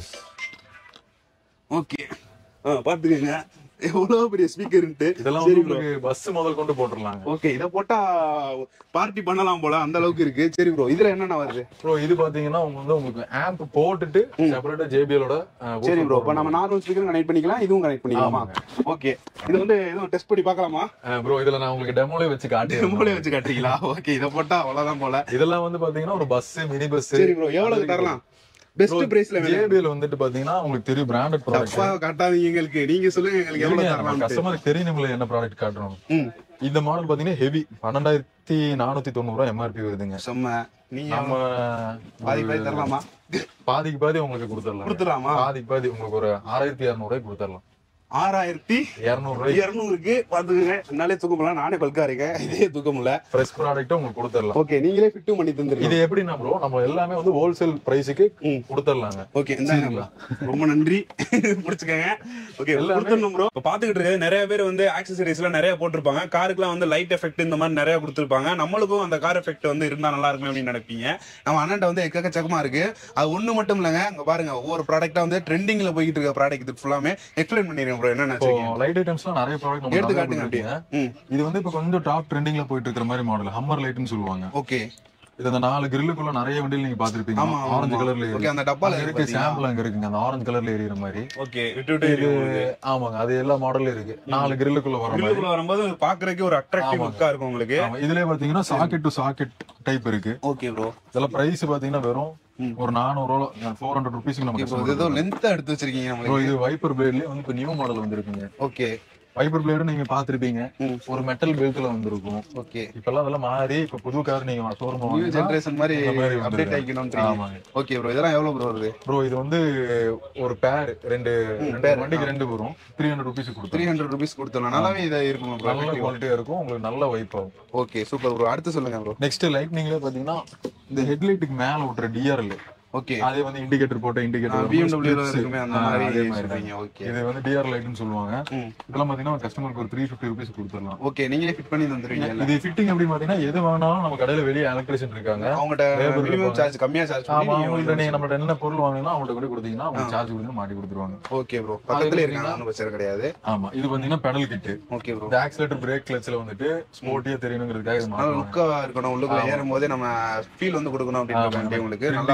ஓகே ஆ பாத்துக்கங்க எவ்வளவு பெரிய ஸ்பீக்கர்ன்ட்டு இதெல்லாம் சரி வந்து ப்ரோ உங்களுக்கு பஸ் முதல் கொண்டு போட்டுடலாங்க ஓகே இத போட்டா பார்ட்டி பண்ணலாம் போல அந்த அளவுக்கு இருக்கு சரி ப்ரோ இதுல என்னென்ன வருது ப்ரோ இது பாத்தீங்கன்னா உங்க வந்து உங்களுக்கு ஆம்ப் போட்டுட்டு செப்பரேட்டா ஜேபிஎலோட சரி ப்ரோ இப்போ நம்ம நார்மல் ஸ்பீக்கர் கனெக்ட் பண்ணிக்கலாம் இதுவும் கனெக்ட் பண்ணிக்கலாமா ஓகே இது வந்து எதுவும் டெஸ்ட் பண்ணி பார்க்கலாமா ப்ரோ இதுல நான் உங்களுக்கு டெமோலே வச்சு காட்டி மூளை வச்சு காட்டுறீங்களா ஓகே இத போட்டா அவ்வளவுதான் போல இதெல்லாம் வந்து பாத்தீங்கன்னா ஒரு பஸ் மினி பஸ் சரி ப்ரோ எவ்வளவு தரலாம் பெஸ்ட் பிரைஸ்ல வேணும் ஜேபிஎல் வந்துட்டு பாத்தீங்கன்னா உங்களுக்கு தெரியும் பிராண்டட் ப்ராடக்ட் தப்பா காட்டாதீங்க எங்களுக்கு நீங்க சொல்லுங்க எங்களுக்கு எவ்வளவு தரலாம் கஸ்டமருக்கு தெரியணும்ல என்ன ப்ராடக்ட் காட்டுறோம் ம் இந்த மாடல் பாத்தீங்கன்னா ஹெவி பன்னெண்டாயிரத்தி நானூத்தி தொண்ணூறு ரூபாய் எம்ஆர்பி வருதுங்க செம்ம நீங்க நம்ம பாதி பாதி தரலாமா பாதிக்கு பாதி உங்களுக்கு கொடுத்துடலாம் கொடுத்துடலாமா பாதிக்கு பாதி உங்களுக்கு ஒரு ஆறாயிரத்தி இரநூறு ரூபாய்க்கு கொடுத்துடலாம் ஆறாயிரத்தி இரநூறு ரூபாய் இருநூறுக்கு பாத்துக்கங்க என்னாலே தூக்க முடியல நானே பல்கா இருக்கேன் இதே தூக்க முடியல ஃப்ரெஷ் ப்ராடக்ட்டும் உங்களுக்கு கொடுத்துடலாம் ஓகே நீங்களே ஃபிட்டும் பண்ணி தந்துருங்க இது எப்படின்னா ப்ரோ நம்ம எல்லாமே வந்து ஹோல்சேல் பிரைஸுக்கு ம். கொடுத்துடலாங்க ஓகே இந்தாங்க ரொம்ப நன்றி பிடிச்சுக்கங்க ஓகே கொடுத்துடணும் ப்ரோ இப்போ பார்த்துக்கிட்டு இருக்க நிறைய பேர் வந்து ஆக்சசரிஸ்லாம் நிறைய போட்டிருப்பாங்க காருக்குலாம் வந்து லைட் எஃபெக்ட் இந்த மாதிரி நிறைய கொடுத்துருப்பாங்க நம்மளுக்கும் அந்த கார் எஃபெக்ட் வந்து இருந்தா நல்லா இருக்குமே அப்படின்னு நினைப்பீங்க நம்ம அண்ணன்ட்ட வந்து எக்கச்சக்கமா இருக்கு அது ஒண்ணு மட்டும் இல்லைங்க அங்க பாருங்க ஒவ்வொரு ப்ராடக்ட்டா வந்து ட்ரெண்டிங்ல போயிட்டு இருக்க ப்ராடக்ட் இது ஃபுல்லாமே எக்ஸ்பிளைன் பண்ணிடுங்க ப்ரோ என்னென்ன இப்போ வச்சிருக்கீங்க லைட் ஐட்டம்ஸ்லாம் நிறைய ப்ராடக்ட் எடுத்து நம்ம காட்டுங்க அப்படியே ம் இது வந்து இப்போ கொஞ்சம் டாப் ட்ரெண்டிங்ல போயிட்டு இருக்கிற மாதிரி மாடல் ஹம்மர் லைட்னு சொல்லுவாங்க ஓகே இது அந்த நாலு கிரில்லுக்குள்ள நிறைய வண்டியில் நீங்க பாத்திருப்பீங்க ஆமா ஆரஞ்சு கலர்ல ஓகே அந்த டப்பால அங்க இருக்கு சாம்பிள் அங்க இருக்குங்க அந்த ஆரஞ்சு கலர்ல எரியற மாதிரி ஓகே விட்டு விட்டு இது ஆமாங்க அது எல்லா மாடல்ல இருக்கு நாலு கிரில்லுக்குள்ள வர மாதிரி கிரில்லுக்குள்ள வரும்போது பாக்குறதுக்கு ஒரு அட்ராக்டிவ் லுக்கா இருக்கும் உங்களுக்கு ஆமா இதுலயே பாத்தீங்கன்னா சாக்கெட் டு சாக்கெட் டைப் இருக்கு ஓகே ப்ரோ இதெல்லாம் பிரைஸ் பாத்தீங்கன்னா வெறும் ஒரு நானூறு ரூபா ஃபோர் ஹண்ட்ரட் ருபீஸ்க்கு நம்ம இப்போ customer ஏதோ லென்த்தா எடுத்து வச்சிருக்கீங்க ப்ரோ நம்மளுக்கு இது வைப்பர் பிளேட்லயே வந்து இப்ப நியூ மாடல் வந்திருக்குங்க ஓகே வைப்பர் பிளேடு நீங்க பாத்திருப்பீங்க ம். ஒரு மெட்டல் பெல்ட்ல வந்திருக்கும் ஓகே இப்பெல்லாம் அதெல்லாம் மாறி இப்ப புது கார் நீங்க ஷோரூம் நியூ ஜெனரேஷன் மாதிரி இந்த மாதிரி அப்டேட் வந்திருக்கு. ஆகிக்கணும்ன்றீங்க ஆமாங்க ஓகே ப்ரோ இதெல்லாம் எவ்வளவு ப்ரோ வருது ப்ரோ இது வந்து ஒரு பேர் ரெண்டு ரெண்டு pair, வண்டிக்கு ரெண்டு வரும் த்ரீ ஹண்ட்ரட் ருபீஸ் த்ரீ கொடுத்துரும் ஹண்ட்ரட் ருபீஸ் கொடுத்துடலாம் நல்லாவே இதை இருக்கும் ப்ரோ நல்ல குவாலிட்டியா இருக்கும் உங்களுக்கு நல்ல வைப் ஆகும் ஓகே சூப்பர் ப்ரோ அடுத்து சொல்லுங்க ப்ரோ நெக்ஸ்ட் லைட்னிங்ல பாத்தீங்கன்னா இந்த ஹெட்லைட்டுக்கு மேல விட்டுற டிஆர்எல் ஓகே அதே வந்து இண்டிகேட்டர் போட்ட இண்டிகேட்டர் பிஎம்டபிள்யூல இருக்குமே அந்த மாதிரி சொல்றீங்க ஓகே இது வந்து டிஆர் லைட்னு சொல்லுவாங்க ம். இதெல்லாம் பாத்தீங்கன்னா கஸ்டமருக்கு ஒரு த்ரீ ஃபிஃப்டி ருபீஸ் கொடுத்துடலாம் ஓகே நீங்களே ஃபிட் பண்ணி தந்துருவீங்க இது ஃபிட்டிங் எப்படி பாத்தீங்கன்னா எது வேணாலும் நம்ம கடையில வெளியே எலக்ட்ரிஷியன் இருக்காங்க அவங்ககிட்ட Labor மினிமம் இருப்பாங்க. சார்ஜ் கம்மியா சார்ஜ் ஆமா பண்ணி அவங்கள்ட்ட நீங்க நம்மள்ட்ட என்ன பொருள் வாங்கினா அவங்கள்ட்ட கூட கொடுத்தீங்கன்னா அவங்க சார்ஜ் கொடுத்து மாட்டி கொடுத்துருவாங்க ஓகே ப்ரோ பக்கத்துல இருக்காங்க ஒன்றும் பிரச்சனை கிடையாது ஆமா இது பாத்தீங்கன்னா பெடல் கிட்டு ஓகே ப்ரோ இந்த ஆக்சிலேட்டர் பிரேக் கிளச்ல வந்துட்டு ஸ்போர்ட்டியா தெரியணுங்கிறதுக்காக இது நல்லா மாட்டுவாங்க லுக்கா இருக்கணும் உள்ளுக்குள்ள ஏறும் போதே நம்ம ஃபீல் வந்து கொடுக்கணும் அப்படின்ற உங்களுக்கு நல்லா இருக்கும்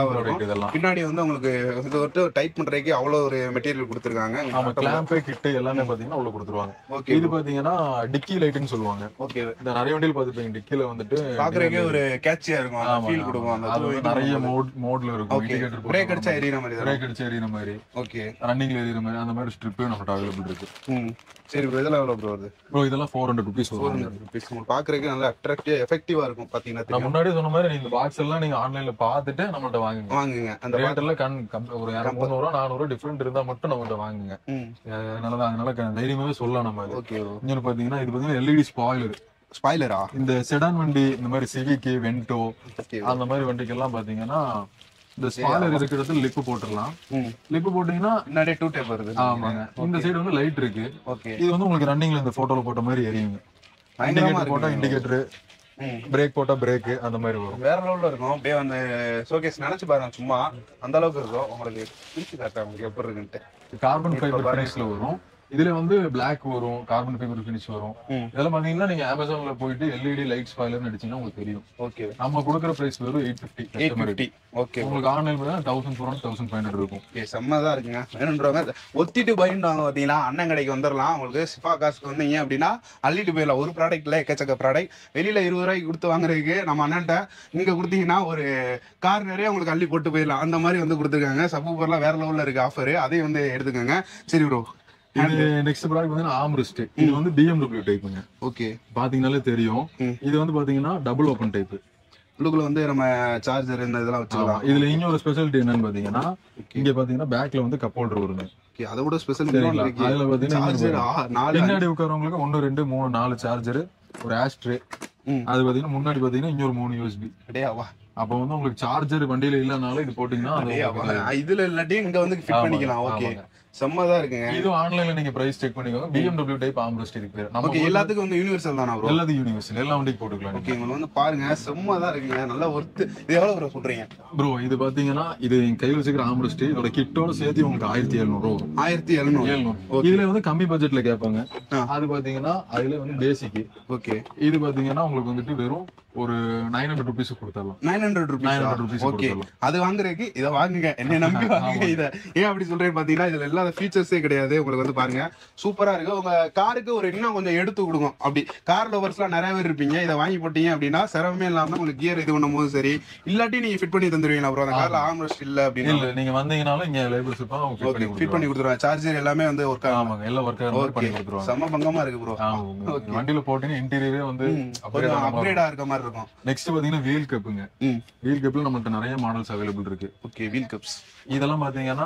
இதெல்லாம் பின்னாடி வந்து உங்களுக்கு இது வந்து டைப் பண்றதுக்கு அவ்வளவு ஒரு மெட்டீரியல் கொடுத்துருக்காங்க ஆமா கிளாம்பு கிட்டு எல்லாமே பாத்தீங்கன்னா உள்ள கொடுத்துருவாங்க ஓகே இது பாத்தீங்கன்னா டிக்கி லைட்னு சொல்லுவாங்க ஓகே இந்த நிறைய வண்டியில் பாத்துருப்பீங்க டிக்கில வந்துட்டு பாக்குறதுக்கே ஒரு கேட்சியா இருக்கும் அந்த ஆமா, ஃபீல் கொடுக்கும் அந்த அது வந்து நிறைய மோட் மோட்ல இருக்கும் ஓகே இண்டிகேட்டர் பிரேக் அடிச்சா எரியற மாதிரி தான் பிரேக் அடிச்சு எறிகிற மாதிரி ஓகே ரன்னிங்ல எறிகிற மாதிரி அந்த மாதிரி ஸ்ட்ரிப்பே நம்மகிட்ட அவைலபிள் இருக்கு ம் சரி ப்ரோ இதெல்லாம் எவ்வளவு ப்ரோ வருது ப்ரோ இதெல்லாம் ஃபோர் ஹண்ட்ரட் ருபீஸ் வரும் உங்களுக்கு பாக்குறதுக்கு நல்லா அட்ராக்டிவா எஃபெக்டிவா இருக்கும் பாத்தீங்கன்னா நான் தெரியும் முன்னாடியே சொன்ன மாதிரி நீங்க இந்த பாக்ஸ் எல்லாம் நீங்க ஆன்லைன்ல பாத்துட்டு நம்மள்ட்ட வாங்குங்க வாங்குங்க அந்த ரேட் எல்லாம் கண் கம்- ஒரு இரநூறு முந்நூறு நானூறு டிஃபரெண்ட் இருந்தா மட்டும் நம்மள்ட்ட வாங்குங்க ம் அதனாலதான் அதனால க- தைரியமாவே சொல்லலாம் நம்ம இது ஓகே ப்ரோ இன்னொன்னு பாத்தீங்கன்னா இது பாத்தீங்கன்னா எல்இடி ஸ்பாயிலர் ஸ்பாய்லரா இந்த செடான் வண்டி இந்த மாதிரி சிவிக்கு வென்டோ ஓகே அந்த மாதிரி வண்டிக்கெல்லாம் பாத்தீங்கன்னா இந்த ஸ்பாயிலர் இருக்கிறது லிப்பு போட்டுடலாம் ம் லிப்பு போட்டீங்கன்னா முன்னாடியே டூ டைப் வருது ஆமாங்க இந்த சைடு வந்து லைட் இருக்கு ஓகே இது வந்து உங்களுக்கு ரன்னிங்ல இந்த போட்டோல போட்ட மாதிரி எரியுங்க பயங்கரமா இண்டிகேட்டர் போட்டா இருக்கு இண்டிகேட்டர் ம் பிரேக் போட்டா பிரேக் அந்த மாதிரி வரும் வேற லெவல்ல இருக்கும் அப்படியே அந்த ஷோகேஸ் நினைச்சு பாருங்க சும்மா அந்த அளவுக்கு இருக்கும் உங்களுக்கு பிரிச்சு காட்டுறேன் உங்களுக்கு எப்படி இருக்குன்ட்டு கார்பன் ஃபைபர் ஃபினிஷ்ல வரும் இதுல வந்து Black வரும் கார்பன் ஃபைபர் ஃபினிஷ் வரும் ம். இதெல்லாம் பாத்தீங்கன்னா நீங்க அமேசான்ல போயிட்டு எல்இடி லைட் ஸ்பாயிலர் அடிச்சீங்கன்னா உங்களுக்கு தெரியும் ஓகே நம்ம கொடுக்குற பிரைஸ் வெறும் eight fifty eight fifty okay உங்களுக்கு ஆன்லைன் பண்ணா thousand four hundred thousand five hundred இருக்கும் ஓகே செம்மதா இருக்குங்க வேணுன்றவங்க ஒத்திட்டு பயன்டாங்க பார்த்தீங்கன்னா அண்ணன் கடைக்கு வந்துடலாம் உங்களுக்கு சிஃபா காசுக்கு வந்தீங்க அப்படின்னா அள்ளிட்டு போயிடலாம் ஒரு ப்ராடக்ட்ல எக்கச்சக்க ப்ராடக்ட் வெளியில இருபது ரூபாய்க்கு கொடுத்து வாங்குறதுக்கு நம்ம அண்ணன்ட்ட இங்க கொடுத்தீங்கன்னா ஒரு கார் நிறைய உங்களுக்கு அள்ளி போட்டு போயிடலாம் அந்த மாதிரி வந்து கொடுத்துருக்காங்க சப்பூப்பர்லாம் வேற லெவல்ல இருக்கு ஆஃபர் அதையும் வந்து எடுத்துக்கோங்க சரி ப்ரோ இது நெக்ஸ்ட் ப்ராடக்ட் வந்து ஆம்ரெஸ்ட் இது வந்து பிஎம்டபிள்யூ டைப்புங்க ஓகே பாத்தீங்கன்னாலே தெரியும் ம். இது வந்து பாத்தீங்கன்னா டபுள் ஓப்பன் டைப் உள்ளுக்குள்ள வந்து நம்ம சார்ஜர் இந்த இதெல்லாம் வச்சுக்கலாம் இதுல இன்னொரு ஸ்பெஷாலிட்டி என்னன்னு பாத்தீங்கன்னா இங்க பாத்தீங்கன்னா பேக்ல வந்து கப் ஹோல்டர் வருங்க ஓகே அதை விட ஸ்பெஷல் சரிங்களா? அதுல பாத்தீங்கன்னா சார்ஜர் நாலு பின்னாடி உட்காரவங்களுக்கு ஒன்னு ரெண்டு மூணு நாலு சார்ஜர் ஒரு ஆஸ்ட்ரே ம். அது பாத்தீங்கன்னா முன்னாடி பாத்தீங்கன்னா இன்னொரு மூணு யூஎஸ்பி அடேயாவா அப்ப வந்து உங்களுக்கு சார்ஜர் வண்டியில இல்லனாலும் இது போட்டீங்கன்னா அது அடேயாவா உங்களுக்கு இதுல இல்லாட்டி இங்க வந்து ஃபிட் ஆமாங்க, பண்ணிக்கலாம் ஓகே ஆமாங்க. செம்மதா இருக்குங்க இதுவும் ஆன்லைன்ல நீங்க பிரைஸ் செக் பண்ணிக்கோங்க BMW டைப் ஆம்ரெஸ்ட் இருக்கு பேரு நம்ம ஓகே எல்லாத்துக்கும் வந்து யூனிவர்சல் தானா ப்ரோ எல்லாத்தையும் யூனிவர்சல் எல்லா வண்டிக்கு போட்டுக்கலாம் ஓகே உங்களுக்கு வந்து பாருங்க செம்மதா இருக்குங்க நல்லா ஒர்த்து இது எவ்வளவு ப்ரோ சொல்றீங்க ப்ரோ இது பாத்தீங்கன்னா இது என் கையில வச்சுக்கிற ஆம்ரெஸ்ட் இதோட கிட்டோட சேர்த்து உங்களுக்கு ஆயிரத்தி எழுநூறு ரூபா வரும். ஆயிரத்தி எழுநூறு எழுநூறு இதுல வந்து கம்மி பட்ஜெட்ல கேட்பாங்க ஆ. அது பாத்தீங்கன்னா அதுல வந்து பேசிக் ஓகே இது பாத்தீங்கன்னா உங்களுக்கு வந்துட்டு வெறும் ஒரு நைன் ஹண்ட்ரட் ருபீஸ் கொடுத்துடலாம் nine hundred 900 rupees rupees okay கொடுத்துடலாம். அது வாங்குறதுக்கு இதை வாங்குங்க என்ன நம்பி வாங்குங்க இதை ஏன் அப்படி சொல்றேன்னு பாத்தீங்கன்னா இதுல இல்லாத ஃபீச்சர்ஸே கிடையாது உங்களுக்கு வந்து பாருங்க சூப்பரா இருக்கு உங்க காருக்கு ஒரு இன்னும் கொஞ்சம் எடுத்து கொடுக்கும் அப்படி கார் லவர்ஸ்லாம் நிறைய பேர் இருப்பீங்க இதை வாங்கி போட்டீங்க அப்படின்னா சிரமமே இல்லாம உங்களுக்கு கியர் இது பண்ணும் போது சரி இல்லாட்டி நீங்க ஃபிட் பண்ணி தந்துருவீங்களா ப்ரோ அந்த கார்ல ஆம்ரெஸ்ட் இல்ல அப்படின்னா இல்ல நீங்க வந்தீங்கனாலும் இங்க லேபிள்ஸ் இருப்பாங்க அவங்க fit ஓகே பண்ணி ஃபிட் பண்ணி கொடுத்துருவாங்க சார்ஜர் எல்லாமே வந்து ஒர்க் ஆகும் ஆமாங்க எல்லாம் ஒர்க் ஆகிற மாதிரி பண்ணி கொடுத்துருவாங்க செம்ம பங்கமா இருக்கு ப்ரோ ஆமாங்க. வண்டியில போட்டீங்கன்னா இன்டீரியரே வந்து கொஞ்சம் அப்கிரேடா இருக்க மாதிரி இருக்கும் நெக்ஸ்ட் பாத்தீங்கன்னா வீல் கப்புங்க ம் வீல் கப்ல நம்மள்ட்ட நிறைய மாடல்ஸ் அவைலபிள் இருக்கு ஓகே வீல் கப்ஸ் இதெல்லாம் பாத்தீங்கன்னா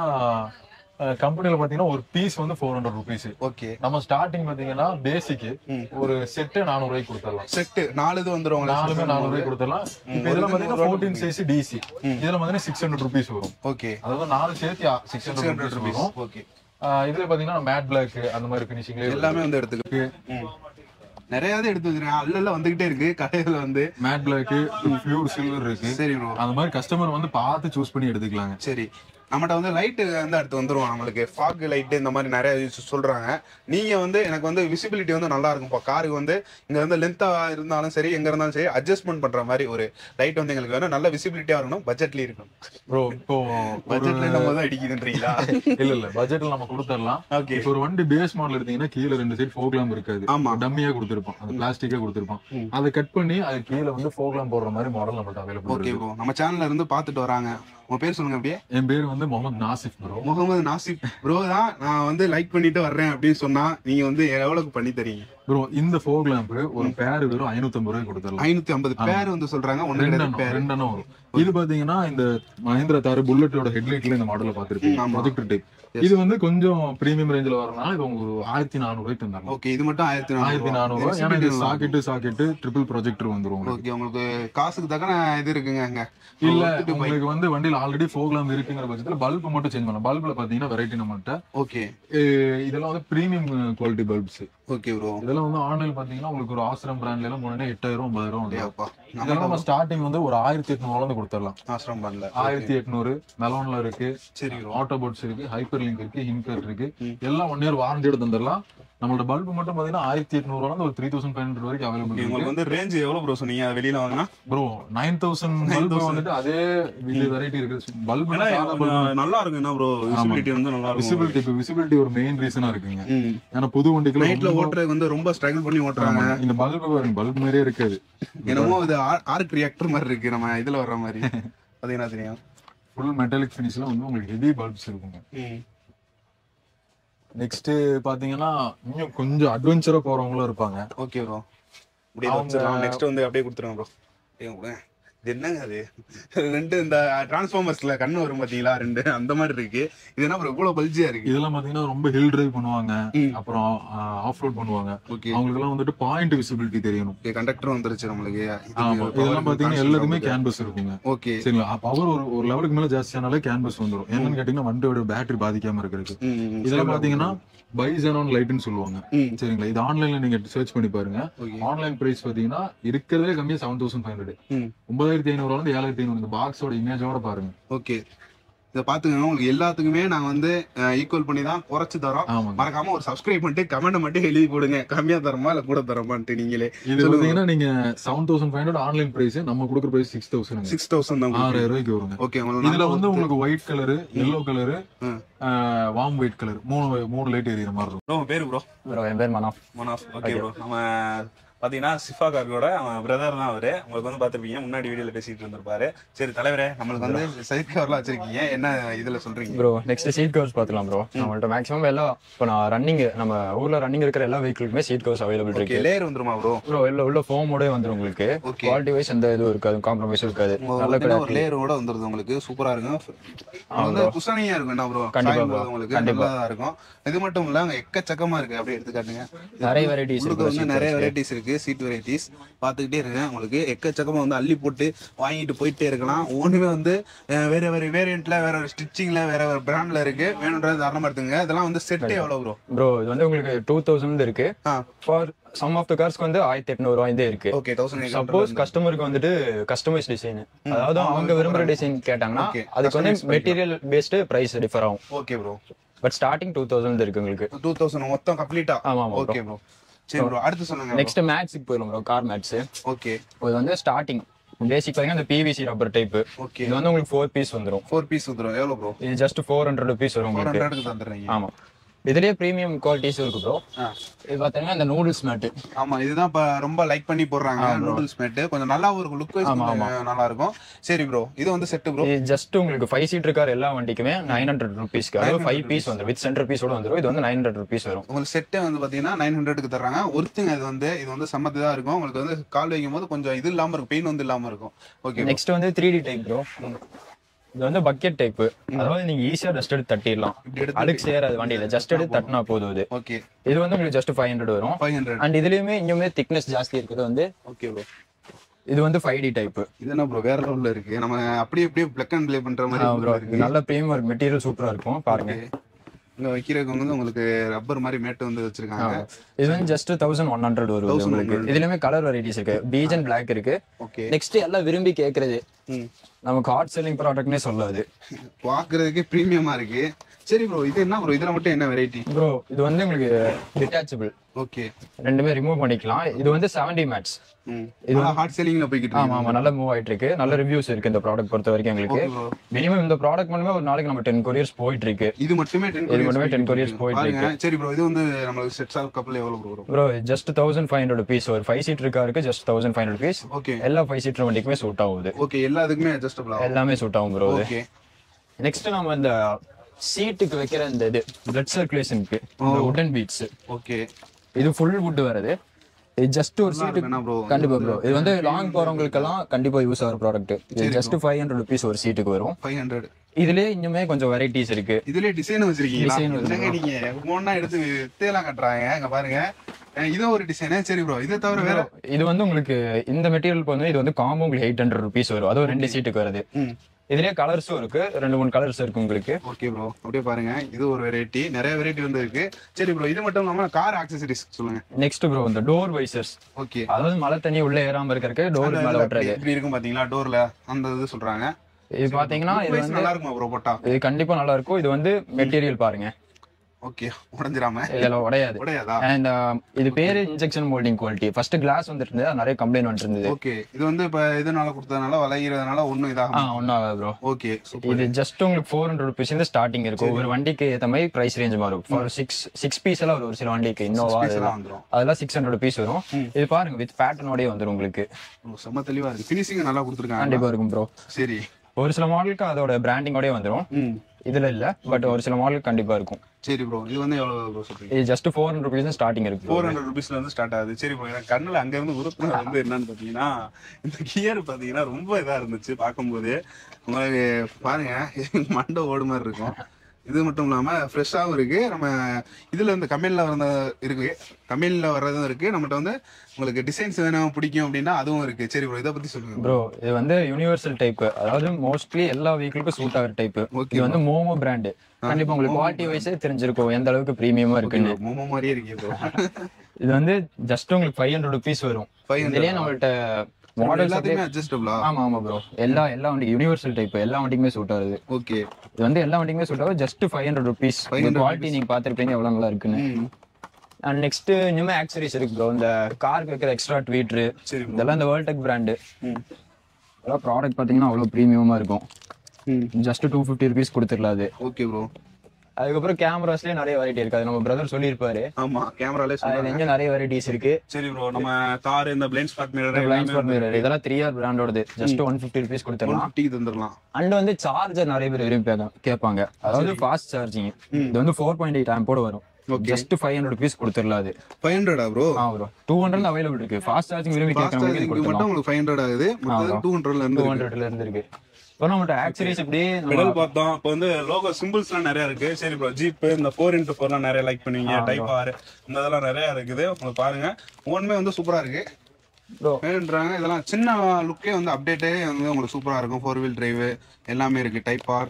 கம்பெனில பாத்தீங்கன்னா ஒரு பீஸ் வந்து ஃபோர் ஹண்ட்ரட் ருபீஸ் ஓகே நம்ம ஸ்டார்டிங் பாத்தீங்கன்னா பேசிக் ம். ஒரு செட்டு நானூறு ரூபாய்க்கு கொடுத்துடலாம் செட்டு நாலு இது வந்துரும் உங்களுக்கு நாலுமே நானூறு ரூபாய்க்கு கொடுத்துடலாம் இப்போ இதெல்லாம் பாத்தீங்கன்னா ஃபோர்டீன் சைஸ் டிசி இதுல பாத்தீங்கன்னா சிக்ஸ் ஹண்ட்ரட் ருபீஸ் வரும் ஓகே அதாவது நாலு சேர்த்து சிக்ஸ் ஹண்ட்ரட் ருபீஸ் வரும் ஓகே ஆஹ் இதுல பாத்தீங்கன்னா மேட் பிளாக் அந்த மாதிரி பினிஷிங்ல எல்லாமே வந்து எடுத்துக்கு ம். நிறைய இது எடுத்து வச்சிருக்கேன் அல்ல வந்துகிட்டே இருக்கு கடையில வந்து மேட் பிளாக் பியூர் சில்வர் இருக்கு சரி ப்ரோ அந்த மாதிரி கஸ்டமர் வந்து பார்த்து சூஸ் பண்ணி எடுத்துக்கலாங்க சரி நம்மகிட்ட வந்து லைட்டு வந்து அடுத்து வந்துரும் நம்மளுக்கு ஃபாக் லைட் இந்த மாதிரி நிறைய use சொல்றாங்க நீங்க வந்து எனக்கு வந்து விசிபிலிட்டி வந்து நல்லா இருக்கும் இப்போ காருக்கு வந்து இங்க வந்து லென்த்தா இருந்தாலும் சரி எங்க இருந்தாலும் சரி அட்ஜஸ்ட்மெண்ட் பண்ற மாதிரி ஒரு லைட் வந்து எங்களுக்கு வேணும் நல்ல விசிபிலிட்டியா இருக்கணும் பட்ஜெட்லயும் இருக்கணும் ப்ரோ இப்போ பட்ஜெட்ல நம்ம தான் அடிக்குதுன்றீங்களா இல்ல இல்ல பட்ஜெட்ல நம்ம கொடுத்துடலாம் ஓகே இப்போ ஒரு வண்டி பேஸ் மாடல் எடுத்தீங்கன்னா கீழே ரெண்டு சைடு ஃபோக்லாம் இருக்காது ஆமா. டம்மியா கொடுத்திருப்போம் அது பிளாஸ்டிக்கா கொடுத்திருப்போம் அதை கட் பண்ணி அது கீழே வந்து ஃபோக்லாம் போடுற மாதிரி மாடல் நம்மள்ட்ட அவைலபிள் ஓகே ப்ரோ நம்ம சேனல்ல இருந்து பாத்துட்டு வராங்க உங்க பேர் சொல்லுங்க அப்படியே என் பேர் வந்து முகமது நாசிஃப் ப்ரோ முகமது நாசிப் ப்ரோ தான் நான் வந்து லைக் பண்ணிட்டு வர்றேன் அப்படின்னு சொன்னா நீங்க வந்து எவ்வளவுக்கு பண்ணி தரீங்க ப்ரோ இந்த ஃபோக் லேம்ப் ஒரு பேர் வெறும் ஐநூத்தி ரூபாய் கொடுத்துடலாம் ஐநூத்தி ஐம்பது பேர் வந்து சொல்றாங்க ஒண்ணு கிடையாது ரெண்டெண்ணம் ரெண்டெண்ணம் வரும் இது பாத்தீங்கன்னா இந்த மஹேந்திரா தாரு புல்லட்டோட ஹெட்லைட்ல இந்த மாடல பாத்துருப்பீங்க ஆமா. ப்ரொஜெக்டர் டைப் இது வந்து கொஞ்சம் பிரீமியம் ரேஞ்சில் வரனால இது உங்களுக்கு ஒரு ஆயிரத்தி நானூறு ரூபாய்க்கு தந்தாங்க ஓகே இது மட்டும் ஆயிரத்தி ஆயிரத்தி நானூறு ரூபாய் ஏன்னா இது சாக்கெட்டு சாக்கெட்டு ட்ரிபிள் ப்ரொஜெக்டர் வந்துரும் உங்களுக்கு. ஓகே உங்களுக்கு காசுக்கு தக்கன இது இருக்குங்க அங்க இல்ல ஒத்துட்டு போய் உங்களுக்கு வந்து வண்டியில ஆல்ரெடி ஃபோக்லாம் இருக்குங்கிற பட்சத்துல பல்ப் மட்டும் சேஞ்ச் பண்ணலாம் பல்ப்ல பாத்தீங்கன்னா வெரைட்டி நம்மள்ட்ட ஓகே அஹ் இதெல்லாம் வந்து premium quality bulbs okay bro இதெல்லாம் வந்து ஆன்லைன் பாத்தீங்கன்னா உங்களுக்கு ஒரு ஆசிரம் பிராண்ட்ல எல்லாம் போனீங்கன்னா எட்டாயிரம் ஒன்பதாயிரம் வரும் அப்பா இதெல்லாம் நம்ம ஸ்டார்டிங் வந்து ஒரு ஆயிரத்தி எட்நூறுல இருந்து கொடுத்துடலாம் ஆசிரம் பண்ணல ஆயிரத்தி எட்நூறு மெலோன்ல இருக்கு சரி bro. ஆட்டோபோட்ஸ் இருக்கு ஹைப்பர் லிங்க் இருக்கு ஹின்பர் இருக்கு எல்லாம் ஒன் இயர் வாரண்டியோட தந்துடலாம் நம்மளோட பல்பு மட்டும் பாத்தீங்கன்னா ஆயிரத்தி எட்நூறுவா இருந்து ஒரு த்ரீ தௌசண்ட் ஃபைவ் ஹண்ட்ரட் வரைக்கும் அவைலபிள் இருக்கு உங்களுக்கு வந்து ரேஞ்ச் எவ்வளவு ப்ரோ சொன்னீங்க வெளியில வாங்கினா ப்ரோ நைன் தௌசண்ட் பல்பு வந்துட்டு அதே வெரைட்டி இருக்கு பல்பு நல்லா இருக்கும் என்ன ப்ரோ விசிபிலிட்டி வந்து நல்லா இருக்கும் விசிபிலிட்டி இப்போ விசிபிலிட்டி ஒரு மெயின் ரீசனா இருக்குங்க ம். ஏன்னா புது வண்டிக்குள்ள நைட்ல ரொம்ப- ஓட்டுறதுக்கு வந்து ரொம்ப ஸ்ட்ரகிள் பண்ணி ஓட்டுறாங்க ஆமா, இந்த பல்பு பாருங்க பல்பு மாதிரியே இருக்காது என்னமோ இது ஆர்க் ரியாக்டர் மாதிரி இருக்கு நம்ம இதுல வர்ற மாதிரி பாத்தீங்கன்னா தெரியும் ஃபுல் மெட்டாலிக் ஃபினிஷ்ல வந்து உங்களுக்கு ஹெவி பல்ப்ஸ் இருக்குங்க நெக்ஸ்ட் பாத்தீங்கன்னா இன்னும் கொஞ்சம் அட்வென்ச்சரா போறவங்களும் இருப்பாங்க ஓகே ப்ரோ இப்படியே வச்சிடலாம் நெக்ஸ்ட் வந்து அப்படியே கொடுத்துருங்க ப்ரோ ஏங்க கொடுங்க இது என்னங்க அது ரெண்டு இந்த டிரான்ஸ்ஃபார்மர்ஸ்ல கண்ணு வரும் பாத்தீங்களா ரெண்டு அந்த மாதிரி இருக்கு இது என்ன ப்ரோ இவ்வளவு பல்ஜியா இருக்கு இதெல்லாம் பாத்தீங்கன்னா ரொம்ப ஹில் டிரைவ் பண்ணுவாங்க அப்புறம் ஆஃப் ரோட் பண்ணுவாங்க ஓகே அவங்களுக்கு எல்லாம் வந்துட்டு பாயிண்ட் விசிபிலிட்டி தெரியணும் ஓகே கண்டக்டர் வந்துருச்சு நம்மளுக்கு ஆமா இதெல்லாம் பாத்தீங்கன்னா எல்லாத்துக்குமே கேன்பஸ் இருக்குங்க ஓகே சரிங்களா பவர் ஒரு ஒரு லெவலுக்கு மேல ஜாஸ்தியானாலே கேன்பஸ் வந்துடும் என்னன்னு கேட்டீங்கன்னா வண்டியோட பேட்டரி பாதிக்காம இருக்கிறதுக்கு இதெல்லாம் பாத்தீங்கன்னா பைசனான் லைட்னு சொல்லுவாங்க ம். சரிங்களா இது ஆன்லைன்ல நீங்க சர்ச் பண்ணி பாருங்க ஓகே ஆன்லைன் பிரைஸ் பாத்தீங்கன்னா இருக்கிறதுலே கம்மியா செவன் தௌசண்ட் ஃபைவ் ஹண்ட்ரட் ம் ஒன்பதாயிரத்தி ஐநூறுல இருந்து ஏழாயிரத்தி ஐநூறு இந்த பாக்ஸோட இமேஜோட பாருங்க ஓகே இதை பாத்துக்கோங்க உங்களுக்கு எல்லாத்துக்குமே நாங்க வந்து ஈக்குவல் பண்ணி தான் குறைச்சு தரோம் ஆமாங்க மறக்காம ஒரு சப்ஸ்கிரைப் பண்ணிட்டு கமெண்ட் மட்டும் எழுதி போடுங்க கம்மியா தரமா இல்ல கூட தரமான்ட்டு நீங்களே இது பாத்தீங்கன்னா நீங்க seven thousand five hundred online price நம்ம கொடுக்குற price six thousand six thousand தான் ஆறாயிரம் ரூபாய்க்கு வருங்க ஓகே இதுல வந்து உங்களுக்கு ஒயிட் கலரு எல்லோ கலரு ம். வார்ம் ஒயிட் கலர் மூணு மூணு லைட் எரியற மாதிரி இருக்கும் ப்ரோ பேரு ப்ரோ ப்ரோ என் பேர் மனாஃப் மனாஃப் ஓகே ப்ரோ நம்ம பாத்தீங்கன்னா சிஃபா கார்கோட அவன் பிரதர் தான் அவரு உங்களுக்கு வந்து பாத்திருப்பீங்க முன்னாடி வீடியோல பேசிட்டு இருந்திருப்பாரு சரி தலைவரே நம்மளுக்கு வந்து சைட் கவர்லாம் வச்சிருக்கீங்க என்ன இதுல சொல்றீங்க ப்ரோ நெக்ஸ்ட் சீட் கவர்ஸ் பார்த்துக்கலாம் ப்ரோ நம்மள்ட்ட மேக்ஸிமம் எல்லாம் இப்போ நான் ரன்னிங் நம்ம ஊர்ல ரன்னிங் இருக்கிற எல்லா வெஹிக்கிளுக்குமே சீட் கவர்ஸ் அவைலபிள் ஓகே இருக்கு லேயர் வந்துருமா ப்ரோ ப்ரோ இல்ல உள்ள ஃபோமோட வந்துரும் உங்களுக்கு Okay. குவாலிட்டி வைஸ் எந்த இதுவும் இருக்காது காம்ப்ரமைஸும் இருக்காது நல்ல ஒரு quality. லேயரோட வந்துருது உங்களுக்கு சூப்பரா இருக்கும் அது வந்து குசனியா இருக்கும் என்ன ப்ரோ கண்டிப்பா bro. உங்களுக்கு கண்டிப்பா. நல்லா இருக்கும் இது மட்டும் இல்ல அங்க எக்கச்சக்கமா இருக்கு அப்படியே எடுத்துக்காட்டுங்க நிறைய வெரைட்டிஸ் உங்களுக்கு இருக்கு வந்து நிறைய வெரைட்டிஸ் இருக்கு சீட் வெரைட்டிஸ் பாத்துக்கிட்டே இருக்கேன் உங்களுக்கு எக்கச்சக்கமா வந்து அள்ளி போட்டு வாங்கிட்டு போயிட்டே இருக்கலாம் ஒண்ணுமே வந்து அஹ், வேற வேற வேரியன்ட்ல வேற ஒரு ஸ்டிச்சிங்ல வேற வேற பிராண்ட்ல இருக்கு வேணுன்றது தாராளமா எடுத்துங்க இதெல்லாம் வந்து செட்டே எவ்வளவு ப்ரோ ப்ரோ இது வந்து உங்களுக்கு டூ தௌசண்ட் இருக்கு ah for some of the கார்ஸ்க்கு வந்து ஆயிரத்தி எட்நூறு ரூபாய் இருக்கு ஓகே தௌசண்ட் சப்போஸ் கஸ்டமருக்கு வந்துட்டு கஸ்டமைஸ் டிசைன் அதாவது அவங்க விரும்புற டிசைன் கேட்டாங்கன்னா Okay. அதுக்கு வந்து மெட்டீரியல் பேஸ்டு பிரைஸ் டிஃபர் ஆகும் okay bro but starting two thousand இருக்கு உங்களுக்கு டூ தௌசண்ட் மொத்தம் கம்ப்ளீட்டா ஆமா ஆமா ஓகே ப்ரோ சரி ப்ரோ அடுத்து சொல்லுங்க நெக்ஸ்ட் மேட்ஸுக்கு போயிடும் ப்ரோ கார் மேட்ஸ் ஓகே இது வந்து ஸ்டார்டிங் பேசிக் பாத்தீங்கன்னா இந்த பிவிசி ரப்பர் டைப் ஓகே இது வந்து உங்களுக்கு ஃபோர் பீஸ் வந்துரும் ஃபோர் பீஸ் வந்துடும் எவ்வளோ ப்ரோ இது ஜஸ்ட் ஃபோர் ஹண்ட்ரட் ருபீஸ் வரும் ஃபோர் உங்களுக்கு ஹண்ட்ரடுக்கு தந்துடுறீங்க ஆமா இதுலயே பிரீமியம் குவாலிட்டிஸும் இருக்கு ப்ரோ ஆ. இது பாத்தீங்கன்னா இந்த நூடுல்ஸ் மேட் ஆமா இதுதான் இப்ப ரொம்ப லைக் பண்ணி போடுறாங்க நூடுல்ஸ் மேட் கொஞ்சம் நல்லாவும் இருக்கும் லுக் வைஸ் நல்லா இருக்கும் சரி ப்ரோ இது வந்து செட் ப்ரோ இது ஜஸ்ட் உங்களுக்கு ஃபைவ் சீட் கார் எல்லா வண்டிக்குமே நைன் ஹண்ட்ரட் ருபீஸ்க்கு அதாவது ஃபைவ் பீஸ் வந்துரும் வித் சென்டர் பீஸோட வந்துரும் இது வந்து நைன் ஹண்ட்ரட் ருபீஸ் வரும் உங்களுக்கு செட்டே வந்து பாத்தீங்கன்னா நைன் ஹண்ட்ரடுக்கு தர்றாங்க ஒருத்தங்க இது வந்து இது வந்து சம்மத்து தான் இருக்கும் உங்களுக்கு வந்து கால் வைக்கும் போது கொஞ்சம் இது இல்லாம இருக்கும் பெயின் வந்து இல்லாம இருக்கும் ஓகே நெக்ஸ்ட் வந்து த்ரீ டி டைப் ப்ரோ இது வந்து பக்கெட் டைப் அதாவது நீங்க ஈஸியா ஜஸ்ட் எடுத்து தட்டிடலாம் இப்படி எடுத்து அழுக்கு சேராது வண்டியில ஜஸ்ட் எடுத்து தட்டினா போதும் இது ஓகே இது வந்து உங்களுக்கு ஜஸ்ட் ஃபைவ் ஹண்ட்ரட் வரும் ஃபைவ் ஹண்ட்ரட் அண்ட் இதுலயுமே இன்னுமே திக்னஸ் ஜாஸ்தி இருக்குது வந்து ஓகே ப்ரோ இது வந்து ஃபைவ் டி டைப் இது என்ன ப்ரோ வேற லெவல்ல இருக்கு நம்ம அப்படியே அப்படியே பிளக் அண்ட் ப்ளே பண்ற மாதிரி ப்ரோ இருக்கு இது நல்ல ப்ரீமியம் மெட்டீரியல் சூப்பரா இருக்கும் பாருங்க இங்க வைக்கிறதுக்கு வந்து உங்களுக்கு ரப்பர் மாதிரி மேட் வந்து வச்சிருக்காங்க இது வந்து ஜஸ்ட் தௌசண்ட் ஒன் ஹண்ட்ரட் வரும் இது உங்களுக்கு இதுலயுமே கலர் வெரைட்டிஸ் இருக்கு பீஜ் பிளாக் இருக்கு ஓகே நெக்ஸ்ட் எல்லாம் விரும்பி கேக்குறது ம் நமக்கு ஹாட் செல்லிங் ப்ராடக்ட்னே சொல்லாது பாக்குறதுக்கே பிரீமியமா இருக்கு சரி ப்ரோ இது என்ன ப்ரோ இதுல மட்டும் என்ன வெரைட்டி ப்ரோ இது வந்து உங்களுக்கு டிட்டாச்சபிள் ஓகே ரெண்டுமே ரிமூவ் பண்ணிக்கலாம் இது வந்து செவன்டி மேட்ஸ் ம் இது ஹார்ட் செல்லிங்ல போய்கிட்டு ஆமா ஆமா நல்ல மூவ் ஆயிட்டு இருக்கு நல்ல ரிவ்யூஸ் இருக்கு இந்த ப்ராடக்ட் பொறுத்த வரைக்கும் எங்களுக்கு இருக்கு bro. மினிமம் இந்த ப்ராடக்ட் மட்டுமே ஒரு நாளைக்கு நம்ம டென் கொரியர்ஸ் போயிட்டு இருக்கு இது மட்டுமே 10 இது மட்டுமே 10 couriers போயிட்டு பாருங்க சரி ப்ரோ இது வந்து நம்மளுக்கு செட் ஆஃப் கப்பல் எவ்வளவு ப்ரோ வரும் bro just thousand five hundred rupees ஒரு ஃபைவ் சீட் இருக்கு just thousand five hundred rupees okay எல்லா ஃபைவ் சீட்டர் வண்டிக்குமே சூட் ஆகுது ஓகே எல்லாத்துக்குமே அட்ஜஸ்டபிள் ஆகும் எல்லாமே சூட் ஆகும் ப்ரோ ஓகே நெக்ஸ்ட் நம்ம இந்த சீட்டுக்கு வைக்கிற இந்த இது பிளட் சர்க்குலேஷனுக்கு இந்த உடன் பீட்ஸ் ஓகே இது ஃபுல் வுட் வருது இது ஜஸ்ட் ஒரு சீட்டு என்ன ப்ரோ கண்டிப்பா ப்ரோ இது வந்து லாங் போறவங்களுக்கெல்லாம் கண்டிப்பா யூஸ் ஆகிற ப்ராடக்ட் இது ஜஸ்ட் ஃபைவ் ஹண்ட்ரட் ருபீஸ் ஒரு சீட்டுக்கு வரும் ஃபைவ் ஹண்ட்ரட் இதுலயே இன்னுமே கொஞ்சம் வெரைட்டிஸ் இருக்கு இதுலயே டிசைன் வச்சிருக்கீங்களா Design என்னங்க நீங்க ஒன்னா எடுத்து வித்தையெல்லாம் கட்டுறாங்க இங்க பாருங்க அஹ் இதுவும் ஒரு டிசைனே சரி ப்ரோ இதை தவிர வேற இது வந்து உங்களுக்கு இந்த மெட்டீரியல் வந்து இது வந்து காம்போ உங்களுக்கு எயிட் ஹண்ட்ரட் ருபீஸ் வரும் அதுவும் ரெண்டு சீட்டுக்கு வருது ம் இதுலயே கலர்ஸும் இருக்கு ரெண்டு மூணு கலர்ஸ் இருக்கு உங்களுக்கு ஓகே ப்ரோ அப்படியே பாருங்க இது ஒரு வெரைட்டி நிறைய வெரைட்டி வந்து இருக்கு சரி ப்ரோ இது மட்டும் இல்லாம கார் ஆக்சசரிஸ் சொல்லுங்க நெக்ஸ்ட் ப்ரோ இந்த டோர் வைசர்ஸ் ஓகே அதாவது மழை தண்ணி உள்ள ஏறாம இருக்கறதுக்கு டோர் மேல விட்டுறது இப்படி இருக்கும் பாத்தீங்களா டோர்ல அந்த இது சொல்றாங்க இது பாத்தீங்கன்னா இது Look wise வந்து நல்லா இருக்குமா ப்ரோ போட்டா இது கண்டிப்பா நல்லா இருக்கும் இது வந்து மெட்டீரியல் பாருங்க ஓகே உடஞ்சிராம இல்ல உடையாது உடையாதா அண்ட் இது பேரு injection moulding quality first class வந்துட்டு இருந்தது அது நிறைய கம்ப்ளைண்ட் வந்துட்டு இருந்தது ஓகே இது வந்து இப்ப இதனால கொடுத்ததுனால வளைகிறதுனால ஒண்ணும் ஆ இதாகும் ஒன்றும் ஆகாது ப்ரோ ஓகே சூப்பர் இது ஜஸ்ட் உங்களுக்கு ஃபோர் ஹண்ட்ரட் ருபீஸ் இருந்து ஸ்டார்டிங் இருக்கும் ஒரு வண்டிக்கு ஏத்த மாதிரி பிரைஸ் ரேஞ்ச் மாறும் ஃபார் சிக்ஸ் சிக்ஸ் பீஸ் எல்லாம் வரும் ஒரு சில வண்டிக்கு இன்னோவா எல்லாம் வந்துரும் அதெல்லாம் சிக்ஸ் ஹண்ட்ரட் ருபீஸ் வரும் இது பாருங்க வித் பேட்டர்னோடய வந்துரும் உங்களுக்கு ஓ, செம்ம தெளிவா இருக்கு ஃபினிஷிங் நல்லா கொடுத்துருக்காங்க கண்டிப்பா இருக்கும் ப்ரோ சரி ஒரு சில மாடலுக்கு அதோட பிராண்டிங்கோடய வந்துரும் ம் இதுல இல்ல பட் ஒரு சில மாடல் கண்டிப்பா இருக்கும் சரி ப்ரோ இது வந்து எவ்வளவு ப்ரோ சொல்றீங்க இது just four hundred rupees starting இருக்கு bro. ஃபோர் ஹண்ட்ரட் ருபீஸ்ல இருந்து ஸ்டார்ட் ஆகுது சரி ப்ரோ எனக்கு கண்ணுல அங்க இருந்து உறுப்பினர் வந்து என்னன்னு பாத்தீங்கன்னா இந்த கியர் பாத்தீங்கன்னா ரொம்ப இதா இருந்துச்சு பார்க்கும்போது உங்களுக்கு பாருங்க மண்டை ஓடு மாதிரி இருக்கும் இது மட்டும் இல்லாம ஃப்ரெஷ்ஷாகவும் இருக்கு நம்ம இதுல இந்த கம்பெனில வந்த இருக்கு கம்பெனில வர்றதும் இருக்கு நம்மகிட்ட வந்து உங்களுக்கு டிசைன்ஸ் வேணும் பிடிக்கும் அப்படின்னா அதுவும் இருக்கு சரி ப்ரோ இதை பத்தி சொல்லுங்க bro. ப்ரோ இது வந்து யூனிவர்சல் டைப் அதாவது மோஸ்ட்லி எல்லா வெஹிக்கிளுக்கும் சூட் ஆகிற டைப் Okay, இது வந்து மோமோ பிராண்ட் கண்டிப்பா உங்களுக்கு குவாலிட்டி வைஸே தெரிஞ்சிருக்கும் எந்த அளவுக்கு பிரீமியமா இருக்குன்னு மோமோ மாதிரியே இருக்கு ப்ரோ இது வந்து ஜஸ்ட் உங்களுக்கு ஃபைவ் ஹண்ட்ரட் ருபீஸ் வரும் 500 இதுலயே நம்மள்ட்ட மாடல்ஸ் எல்லாத்துக்குமே அட்ஜஸ்டபிளா ஆமா ஆமா ப்ரோ எல்லா எல்லா வண்டி யூனிவர்சல் டைப் எல்லா வண்டிக்குமே சூட் ஆகுது ஓகே இது வந்து எல்லா வண்டிக்குமே சூட் ஆகுது just five hundred rupees quality நீங்க பாத்திருப்பீங்க எவ்வளவு நல்லா இருக்குன்னு ம் அண்ட் நெக்ஸ்ட் இனிமே ஆக்சரிஸ் இருக்கு ப்ரோ இந்த காருக்கு வைக்கிற எக்ஸ்ட்ரா ட்வீட்ரு சரி இதெல்லாம் இந்த வேர்ல்ட் டெக் பிராண்டு ம் இதெல்லாம் ப்ராடக்ட் பாத்தீங்கன்னா அவ்வளவு ப்ரீமியமா இருக்கும் ம் ஜஸ்ட் டூ ஃபிஃப்டி ருபீஸ் கொடுத்துடலாம் அது ஓகே ப்ரோ அதுக்கப்புறம் கேமராஸ்லயே நிறைய வெரைட்டி இருக்கு அது நம்ம பிரதர் சொல்லியிருப்பாரு ஆமா கேமராலே அதுல எங்க நிறைய வெரைட்டிஸ் இருக்கு சரி ப்ரோ நம்ம கார் இந்த blind spot mirror blind spot mirror இதெல்லாம் த்ரீ ஆர் பிராண்டோடது ஜஸ்ட் ஒன் ஃபிஃப்டி ருபீஸ் கொடுத்துடலாம் ஃபிஃப்டி தந்துடலாம் அண்ட் வந்து சார்ஜர் நிறைய பேர் விரும்பி கேட்க- கேட்பாங்க அதாவது ஃபாஸ்ட் சார்ஜிங் இது வந்து ஃபோர் பாயிண்ட் எயிட் ஆம்போட வரும் ஜஸ்ட் ஃபைவ் ஹண்ட்ரட் ருபீஸ் கொடுத்துடலாம் அது ஃபைவ் ஹண்ட்ரடா ப்ரோ ஆ ப்ரோ டூ ஹண்ட்ரட் அவைலபிள் இருக்கு ஃபாஸ்ட் சார்ஜிங் விரும்பி ஃபாஸ்ட் கேட்கறவங்க சார்ஜிங் கொடுத்துடலாம் மட்டும் உங்களுக்கு ஃபைவ் ஹண்ட்ரட் ஆகுது மொத்தம் டூ ஹண்ட்ரட்ல இருந்து டூ ஹண்ட்ரட்ல இருந்து இருக்கு இப்போ நம்மகிட்ட ஆக்சரிஸ் இப்படி மெடல் பார்த்தோம் இப்போ வந்து லோகோ சிம்பிள்ஸ்லாம் நிறைய இருக்கு சரி ப்ரோ ஜீப் இந்த ஃபோர் இன்ட்டு ஃபோர்லாம் நிறைய லைக் பண்ணுவீங்க டைப் ஆர் இந்த இதெல்லாம் நிறைய இருக்குது உங்களுக்கு பாருங்க ஒன்றுமே வந்து சூப்பரா இருக்கு ப்ரோ வேணுன்றாங்க இதெல்லாம் சின்ன லுக்கே வந்து அப்டேட்டே வந்து உங்களுக்கு சூப்பரா இருக்கும் ஃபோர் வீல் டிரைவ் எல்லாமே இருக்கு டைப் ஆர்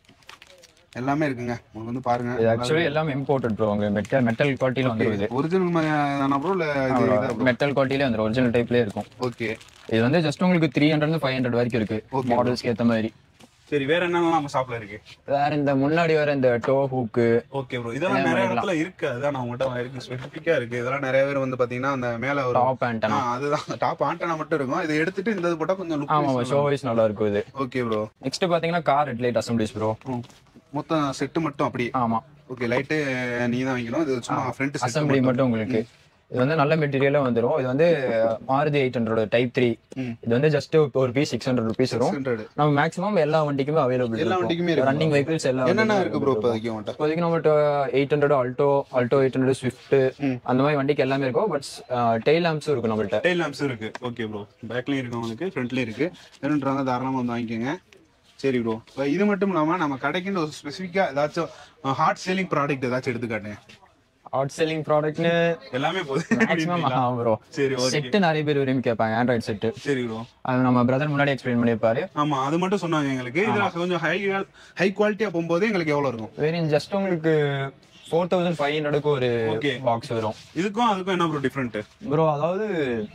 எல்லாமே இருக்குங்க உங்களுக்கு வந்து பாருங்க இது ஆக்சுவலி எல்லாமே இம்போர்ட்டட் ப்ரோ உங்க மெட்டல் மெட்டல் குவாலிட்டியில வந்துருது ஒரிஜினல் தானா ப்ரோ இல்ல இது மெட்டல் குவாலிட்டியில அந்த ஒரிஜினல் டைப்லயே இருக்கும் ஓகே இது வந்து ஜஸ்ட் உங்களுக்கு த்ரீ ஹண்ட்ரட் ஃபைவ் ஹண்ட்ரட் வரைக்கும் இருக்கு மாடல்ஸ்க்கு ஏத்த மாதிரி சரி வேற என்னெல்லாம் நம்ம ஷாப்ல இருக்கு வேற இந்த முன்னாடி வர இந்த டோ ஹூக்கு ஓகே ப்ரோ இதெல்லாம் நிறைய இடத்துல இருக்கு அதுதான் நான் உங்கள்கிட்ட இருக்கு ஸ்பெசிஃபிக்கா இருக்கு இதெல்லாம் நிறைய பேர் வந்து பாத்தீங்கன்னா அந்த மேல ஒரு டாப் ஆண்டனா ஆ, அதுதான் டாப் ஆண்டனா மட்டும் இருக்கும் இதை எடுத்துட்டு இந்த இது போட்டா கொஞ்சம் ஆமா லுக் ஷோ வைஸ் நல்லா இருக்கும் இது ஓகே ப்ரோ நெக்ஸ்ட் பாத்தீங்கன்னா கார் ஹெட்லைட் அசம்பிளிஸ் ப்ரோ மொத்தம் செட்டு மட்டும் அப்படி ஆமா ஓகே லைட்டு நீ தான் வைக்கணும் இது சும்மா ஃப்ரண்ட் செட் அசம்பிளி மட்டும் உங்களுக்கு இது வந்து நல்ல மெட்டீரியலா வந்துரும் இது வந்து Maruti eight hundred type three ம். இது வந்து ஜஸ்ட் ஒரு பீஸ் சிக்ஸ் ஹண்ட்ரட் ருபீஸ் வரும் ஹண்ட்ரட் நம்ம மேக்ஸிமம் எல்லா வண்டிக்குமே அவைலபிள் எல்லா வண்டிக்குமே இருக்கு ரன்னிங் வெஹிக்கிள்ஸ் எல்லா என்னென்ன இருக்கு ப்ரோ இப்போதைக்கு உங்கள்கிட்ட இப்போதைக்கு நம்மகிட்ட eight hundred Alto Alto eight hundred Swift அந்த மாதிரி வண்டிக்கு எல்லாமே இருக்கும் பட் டெய்ல் லேம்ப்ஸும் இருக்கும் நம்மள்ட்ட டெயில் லேம்ப்ஸ் இருக்கு ஓகே ப்ரோ பேக்லயும் இருக்கு உங்களுக்கு ஃப்ரண்ட்லயும் இருக்கு வேணுன்றாங்க தாராளமா வந்து வாங்கிக்கோங்க சரி ப்ரோ இது மட்டும் இல்லாம நம்ம கடைக்குன்னு ஒரு ஸ்பெசிஃபிக்கா ஏதாச்சும் ஹார்ட் சேலிங் ப்ராடக்ட் ஏதாச்சும் எடுத்துக்காட்டுங்க அவுட் செல்லிங் ப்ராடக்ட்னு எல்லாமே போகுது மேக்ஸிமம் ப்ரோ சரி ஓகே செட்டு நிறைய பேர் விரும்பி கேட்பாங்க ஆண்ட்ராய்ட் செட்டு சரி ப்ரோ அது நம்ம பிரதர் முன்னாடி எக்ஸ்பிளைன் பண்ணியிருப்பாரு ஆமா அது மட்டும் சொன்னாங்க எங்களுக்கு இதுல கொஞ்சம் ஹை ஹை குவாலிட்டியா போகும்போது எங்களுக்கு எவ்வளவு இருக்கும் வெறும் ஜஸ்ட் உங்களுக்கு ஃபோர் தௌசண்ட் ஃபைவ் ஹண்ட்ரடுக்கு ஒரு Okay. பாக்ஸ் வரும் இதுக்கும் அதுக்கும் என்ன ப்ரோ டிஃப்ரெண்ட் ப்ரோ அதாவது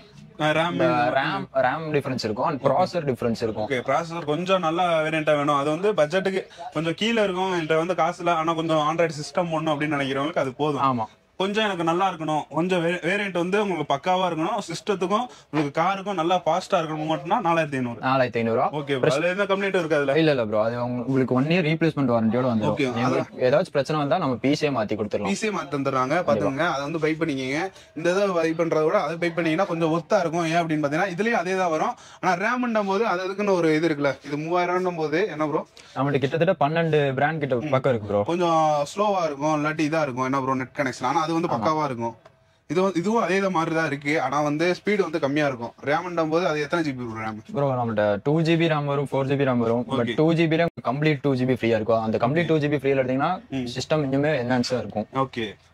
ரேம் ரேம் ரேம் டிஃபரன்ஸ் இருக்கும் அண்ட் ப்ராசர் டிஃபரன்ஸ் இருக்கும் ஓகே ப்ராசஸர் கொஞ்சம் நல்ல வேரியண்டா வேணும் அது வந்து பட்ஜெட்டுக்கு கொஞ்சம் கீழே இருக்கும் என்கிட்ட வந்து காசு இல்ல ஆனா கொஞ்சம் ஆண்ட்ராய்டு சிஸ்டம் ஒண்ணும் அப்படின்னு நினைக்கிறவங்களுக்கு அது போதும் ஆமா கொஞ்சம் எனக்கு நல்லா இருக்கணும் கொஞ்சம் வேரியன்ட் வந்து உங்களுக்கு பக்காவா இருக்கணும் சிஸ்டத்துக்கும் உங்களுக்கு காருக்கும் நல்லா ஃபாஸ்டா இருக்கணும் மட்டும்னா நாலாயிரத்தி ஐநூறு நாலாயிரத்தி ஐநூறுவா ஓகே அதுல எந்த கம்ப்ளைண்ட் இருக்கு அதுல இல்ல இல்ல ப்ரோ அது உங்க- உங்களுக்கு ஒன் இயர் ரீப்ளேஸ்மெண்ட் வாரண்டியோட Okay, வந்துடும் உங்களுக்கு ஏதாச்சும் பிரச்சனை வந்தா நம்ம பிசியே மாத்தி கொடுத்துடலாம் ஈஸியா மாத்தி தந்துடுறாங்க பாத்துக்கோங்க அதை வந்து பை பண்ணிக்கங்க இந்த இதை பை பண்றத விட அதை பை பண்ணீங்கன்னா கொஞ்சம் ஒத்தா இருக்கும் ஏன் அப்படின்னு பாத்தீங்கன்னா இதுலயும் அதே தான் வரும் ஆனா ரேம்ன்னும் போது அது அதுக்குன்னு ஒரு இது இருக்குல்ல இது மூவாயிரம் போது என்ன ப்ரோ நம்மள்ட்ட கிட்டத்தட்ட பன்னெண்டு பிராண்ட் கிட்ட பக்கம் இருக்கு ப்ரோ கொஞ்சம் ஸ்லோவா இருக்கும் இல்லாட்டி இதா இருக்கும் என்ன ப்ரோ நெட் கனெக்ஷன் ஆனா அது வந்து பக்காவா இருக்கும் இது வந்து- இதுவும் அதே மாதிரி தான் இருக்கு ஆனா வந்து ஸ்பீடு வந்து கம்மியா இருக்கும் ரேம்ன்னும் போது அது எத்தனை ஜிபி ரேம் ப்ரோ நம்மள்ட்ட டூ ஜிபி ரேம் வரும் ஃபோர் ஜிபி ரேம் வரும் but two GB complete two GB ஃப்ரீயா இருக்கும் அந்த கம்ப்ளீட் டூ ஜிபி ஃப்ரீயா எடுத்தீங்கன்னா சிஸ்டம் இன்னுமே என்ஹான்ஸா இருக்கும் ஓகே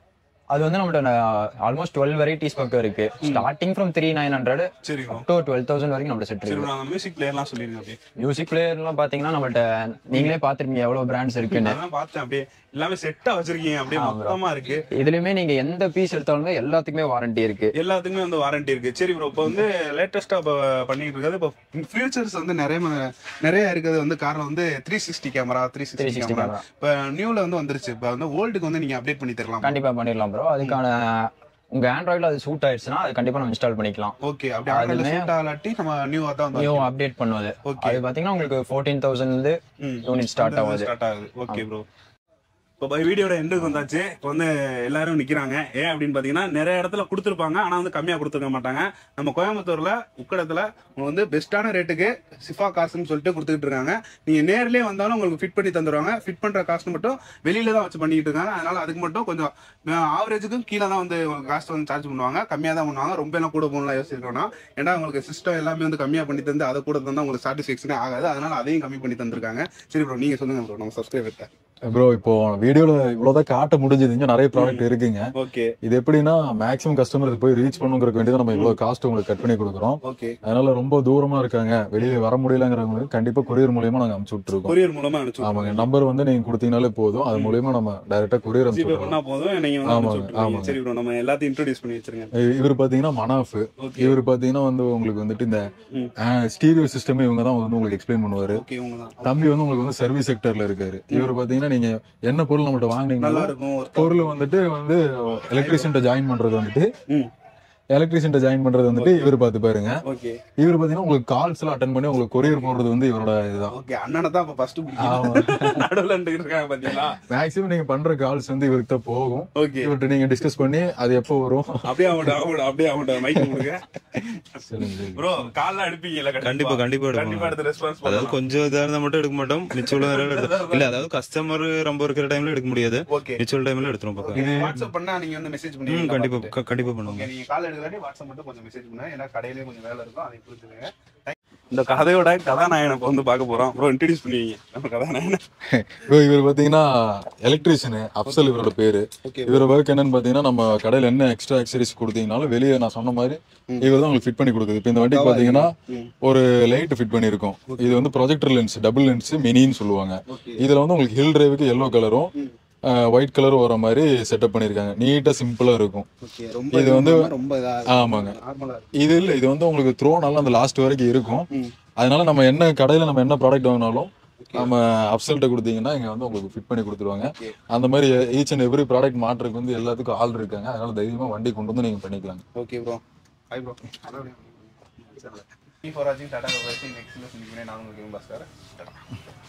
அது வந்து நம்மள்ட்ட ஆல்மோஸ்ட் டுவெல் வெரைட்டிஸ் பக்கம் இருக்கு starting from three nine hundred சரி ப்ரோ டு டுவெல் தௌசண்ட் வரைக்கும் நம்மள செட் சரி இருக்கு ப்ரோ அந்த மியூசிக் பிளேயர்லாம் சொல்லிருங்க அப்படியே மியூசிக் பிளேயர்லாம் பாத்தீங்கன்னா நம்மள்ட்ட நீங்களே பாத்திருப்பீங்க எவ்வளவு பிராண்ட்ஸ் இருக்குன்னு அதான் பார்த்தேன் அப்படியே எல்லாமே செட்டா வச்சிருக்கீங்க அப்படியே மொத்தமா இருக்கு இதுலயுமே நீங்க எந்த பீஸ் எடுத்தாலுமே எல்லாத்துக்குமே வாரண்டி இருக்கு எல்லாத்துக்குமே வந்து வாரண்டி இருக்கு சரி ப்ரோ இப்போ வந்து லேட்டஸ்டா இப்போ பண்ணிட்டு இருக்கிறது இப்போ ஃபியூச்சர்ஸ் வந்து நிறைய ம- நிறைய இருக்கிறது வந்து காரணம் வந்து three sixty camera three sixty 360 camera camera. இப்போ நியூல வந்து வந்துருச்சு இப்போ வந்து ஓல்டுக்கு வந்து நீங்க அப்டேட் பண்ணி தரலாம் கண்டிப்பா பண்ணிடலாம் ப்ரோ அதுக்கான உங்க ஆண்ட்ராய்டுல அது சூட் ஆயிடுச்சுன்னா அது கண்டிப்பா நம்ம இன்ஸ்டால் பண்ணிக்கலாம் ஓகே அப்படி ஆண்ட்ராய்ட்ல சூட் ஆகலாட்டி நம்ம நியூவா தான் வந்து நியூ அப்டேட் பண்ணுவது Okay. அது பாத்தீங்கன்னா உங்களுக்கு ஃபோர்டீன் தௌசண்ட் இருந்து ம். யூனிட் ஸ்டார்ட் ஆகுது ஸ்டார்ட் ஆகுது ஓகே ப்ரோ இப்போ வீடியோட எண்டுக்கு வந்தாச்சு இப்போ வந்து எல்லாரும் நிக்கிறாங்க ஏன் அப்படின்னு பாத்தீங்கன்னா நிறைய இடத்துல கொடுத்துருப்பாங்க ஆனா வந்து கம்மியா கொடுத்துருக்க மாட்டாங்க நம்ம கோயம்புத்தூர்ல உக்கடத்துல உங்களுக்கு வந்து பெஸ்ட்டான ரேட்டுக்கு சிஃபா காசுன்னு சொல்லிட்டு கொடுத்துட்டு இருக்காங்க நீங்க நேர்லயே வந்தாலும் உங்களுக்கு ஃபிட் பண்ணி தந்துருவாங்க ஃபிட் பண்ற காஸ்ட் மட்டும் வெளியில தான் வச்சு பண்ணிட்டு இருக்காங்க அதனால அதுக்கு மட்டும் கொஞ்சம் ஆவரேஜுக்கும் கீழே தான் வந்து உங்களுக்கு காஸ்ட் வந்து சார்ஜ் பண்ணுவாங்க கம்மியா தான் பண்ணுவாங்க ரொம்ப எல்லாம் கூட போகலாம் யோசிக்கிறோம்னா ஏன்னா உங்களுக்கு சிஸ்டம் எல்லாமே வந்து கம்மியா பண்ணி தந்து அதை கூட தந்தா உங்களுக்கு சாட்டிஸ்ஃபேக்ஷனே ஆகாது அதனால அதையும் கம்மி பண்ணி தந்திருக்காங்க சரி ப்ரோ நீங்க சொல்லுங்க ப்ரோ நம்ம சப்ஸ்கிரைபர்கிட்ட ப்ரோ இப்போ வீடியோல இவ்வளவுதான் காட்ட முடிஞ்சது இங்க நிறைய ப்ராடக்ட் இருக்குங்க ஓகே இது எப்படின்னா மேக்ஸிமம் கஸ்டமருக்கு போய் ரீச் பண்ணுங்கிறதுக்கு வேண்டியது நம்ம இவ்வளவு காஸ்ட் உங்களுக்கு கட் பண்ணி கொடுக்குறோம் ஓகே அதனால ரொம்ப தூரமா இருக்காங்க வெளியே வர முடியலங்கிறவங்களுக்கு கண்டிப்பா கொரியர் மூலியமா நாங்க அனுப்பிச்சு விட்டுருக்கோம் கொரியர் மூலமா அனுப்பிச்சு ஆமாங்க நம்பர் வந்து நீங்க கொடுத்தீங்கனாலே போதும் அது மூலியமா நம்ம டைரக்டா கொரியர் ஜிபே அனுப்பிச்சு பண்ணா போதும் நீங்க வந்து ஆமாங்க, அனுப்பிச்சு விட்டுருவீங்க. ஆமாங்க. சரி ப்ரோ நம்ம எல்லாத்தையும் இன்ட்ரோடியூஸ் பண்ணி வச்சிருங்க இவர் பாத்தீங்கன்னா மனாஃப் ஓகே இவர் பாத்தீங்கன்னா வந்து உங்களுக்கு வந்துட்டு இந்த ம். ஸ்டீரியோ சிஸ்டமே இவங்க தான் வந்து உங்களுக்கு எக்ஸ்பிளைன் பண்ணுவாரு ஓகே உங்க தான் தம்பி வந்து உங்களுக்கு வந்து சர்வீஸ் செக்டர்ல இருக்காரு இவர் பாத்தீங்கன்னா நீங்க என்ன பொருள் நம்மகிட்ட நல்லா வாங்குனீங்கன்னா இருக்கும் ஒரு பொருள் வந்துட்டு வந்து எலக்ட்ரிஷியன்ட்ட ஜாயின் பண்றது வந்துட்டு ம் எலக்ட்ரிஷியன்ட்ட ஜாயின் பண்றது வந்துட்டு இவர் பாத்து பாருங்க ஓகே இவர் பாத்தீங்கன்னா உங்களுக்கு கால்ஸ் எல்லாம் அட்டன் பண்ணி உங்களுக்கு கொரியர் போடுறது வந்து இவரோட இதுதான் ஓகே அண்ணனை தான் இப்ப ஃபர்ஸ்ட் ஆமா. நடுவுல இருந்து இருக்காங்க பாத்தீங்களா மேக்ஸிமம் நீங்க பண்ற கால்ஸ் வந்து இவருக்கு தான் போகும் ஓகே இவர்கிட்ட நீங்க டிஸ்கஸ் பண்ணி அது எப்போ வரும் அப்படியே அவங்கள்ட்ட அவங்கள்ட்ட அப்படியே அவங்கள்ட்ட மைக் கொடுங்க சொல்லுங்க, சொல்லுங்க. ப்ரோ கால்ல அடிப்பீங்கல்ல கண்டிப்பா, கண்டிப்பா எடுப்போம். கண்டிப்பா எடுத்து ரெஸ்பான்ஸ் அதாவது கொஞ்சம் இதா இருந்தா மட்டும் எடுக்க மாட்டோம் மிச்சம் உள்ள நேரம் எடுத்து இல்ல அதாவது கஸ்டமர் ரொம்ப இருக்கிற டைம்ல எடுக்க முடியாது ஓகே மிச்சம் டைம்ல எடுத்துரும் பக்கம் வாட்ஸ்அப் பண்ணா நீங்க வந்து மெசேஜ் ம் பண்ணுவீங்க கண்டிப்பா க- கண்டிப்பா பண்ணுவோம் ஓகே நீங்க கால் எடுக்கலாட்டி வாட்ஸ்அப் மட்டும் கொஞ்சம் மெசேஜ் பண்ணுங்க ஏன்னா கடையிலேயே கொஞ்சம் வேலை இருக்கும் அதை புரிஞ்சுக்கங்க இந்த கதையோட கதாநாயகனை இப்ப வந்து பார்க்க போறோம் ப்ரோ இன்ட்ரடியூஸ் பண்ணுவீங்க நம்ம கதாநாயகனை இப்போ இவர் பாத்தீங்கன்னா எலக்ட்ரிஷியன் அப்சல் இவரோட பேரு ஓகே இவரோட ஒர்க் என்னன்னு பாத்தீங்கன்னா நம்ம கடையில என்ன எக்ஸ்ட்ரா ஆக்சரிஸ் கொடுத்தீங்கனாலும் வெளியே நான் சொன்ன மாதிரி இவர் தான் உங்களுக்கு ஃபிட் பண்ணி கொடுக்குது இப்போ இந்த வண்டிக்கு பாத்தீங்கன்னா ம். ஒரு லைட் ஃபிட் பண்ணியிருக்கோம் இது வந்து ப்ரொஜெக்டர் லென்ஸ் டபுள் லென்ஸ் மினின்னு சொல்லுவாங்க ஓகே இதுல வந்து உங்களுக்கு ஹில் டிரைவுக்கு எல்லோ கலரும் ம். ஒயிட் கலரும் வர மாதிரி செட்டப் பண்ணியிருக்காங்க நீட்டா சிம்பிளா இருக்கும் ஓகே ரொம்ப இது வந்து- ரொம்ப இதா ஆமாங்க நார்மலா இருக்கு இது இல்ல இது வந்து உங்களுக்கு த்ரோ நல்லா அந்த லாஸ்ட் வரைக்கும் இருக்கும் ம். அதனால நம்ம என்ன கடையில நம்ம என்ன ப்ராடக்ட் வாங்கினாலும் நம்ம அப்சல்ட்ட கொடுத்தீங்கன்னா இங்க வந்து உங்களுக்கு ஃபிட் பண்ணி கொடுத்துருவாங்க ஓகே அந்த மாதிரி ஈச் அண்ட் எவ்ரி ப்ராடக்ட் மாட்டுறதுக்கு வந்து எல்லாத்துக்கும் ஆள் இருக்காங்க அதனால தைரியமா வண்டி கொண்டு வந்து நீங்க பண்ணிக்கலாம் okay bro hi bro for வாட்சிங் டாடா பை நெக்ஸ்ட் வீடியோ சந்திக்கிறேன் நான் உங்களுக்கு பாஸ்கர் டாடா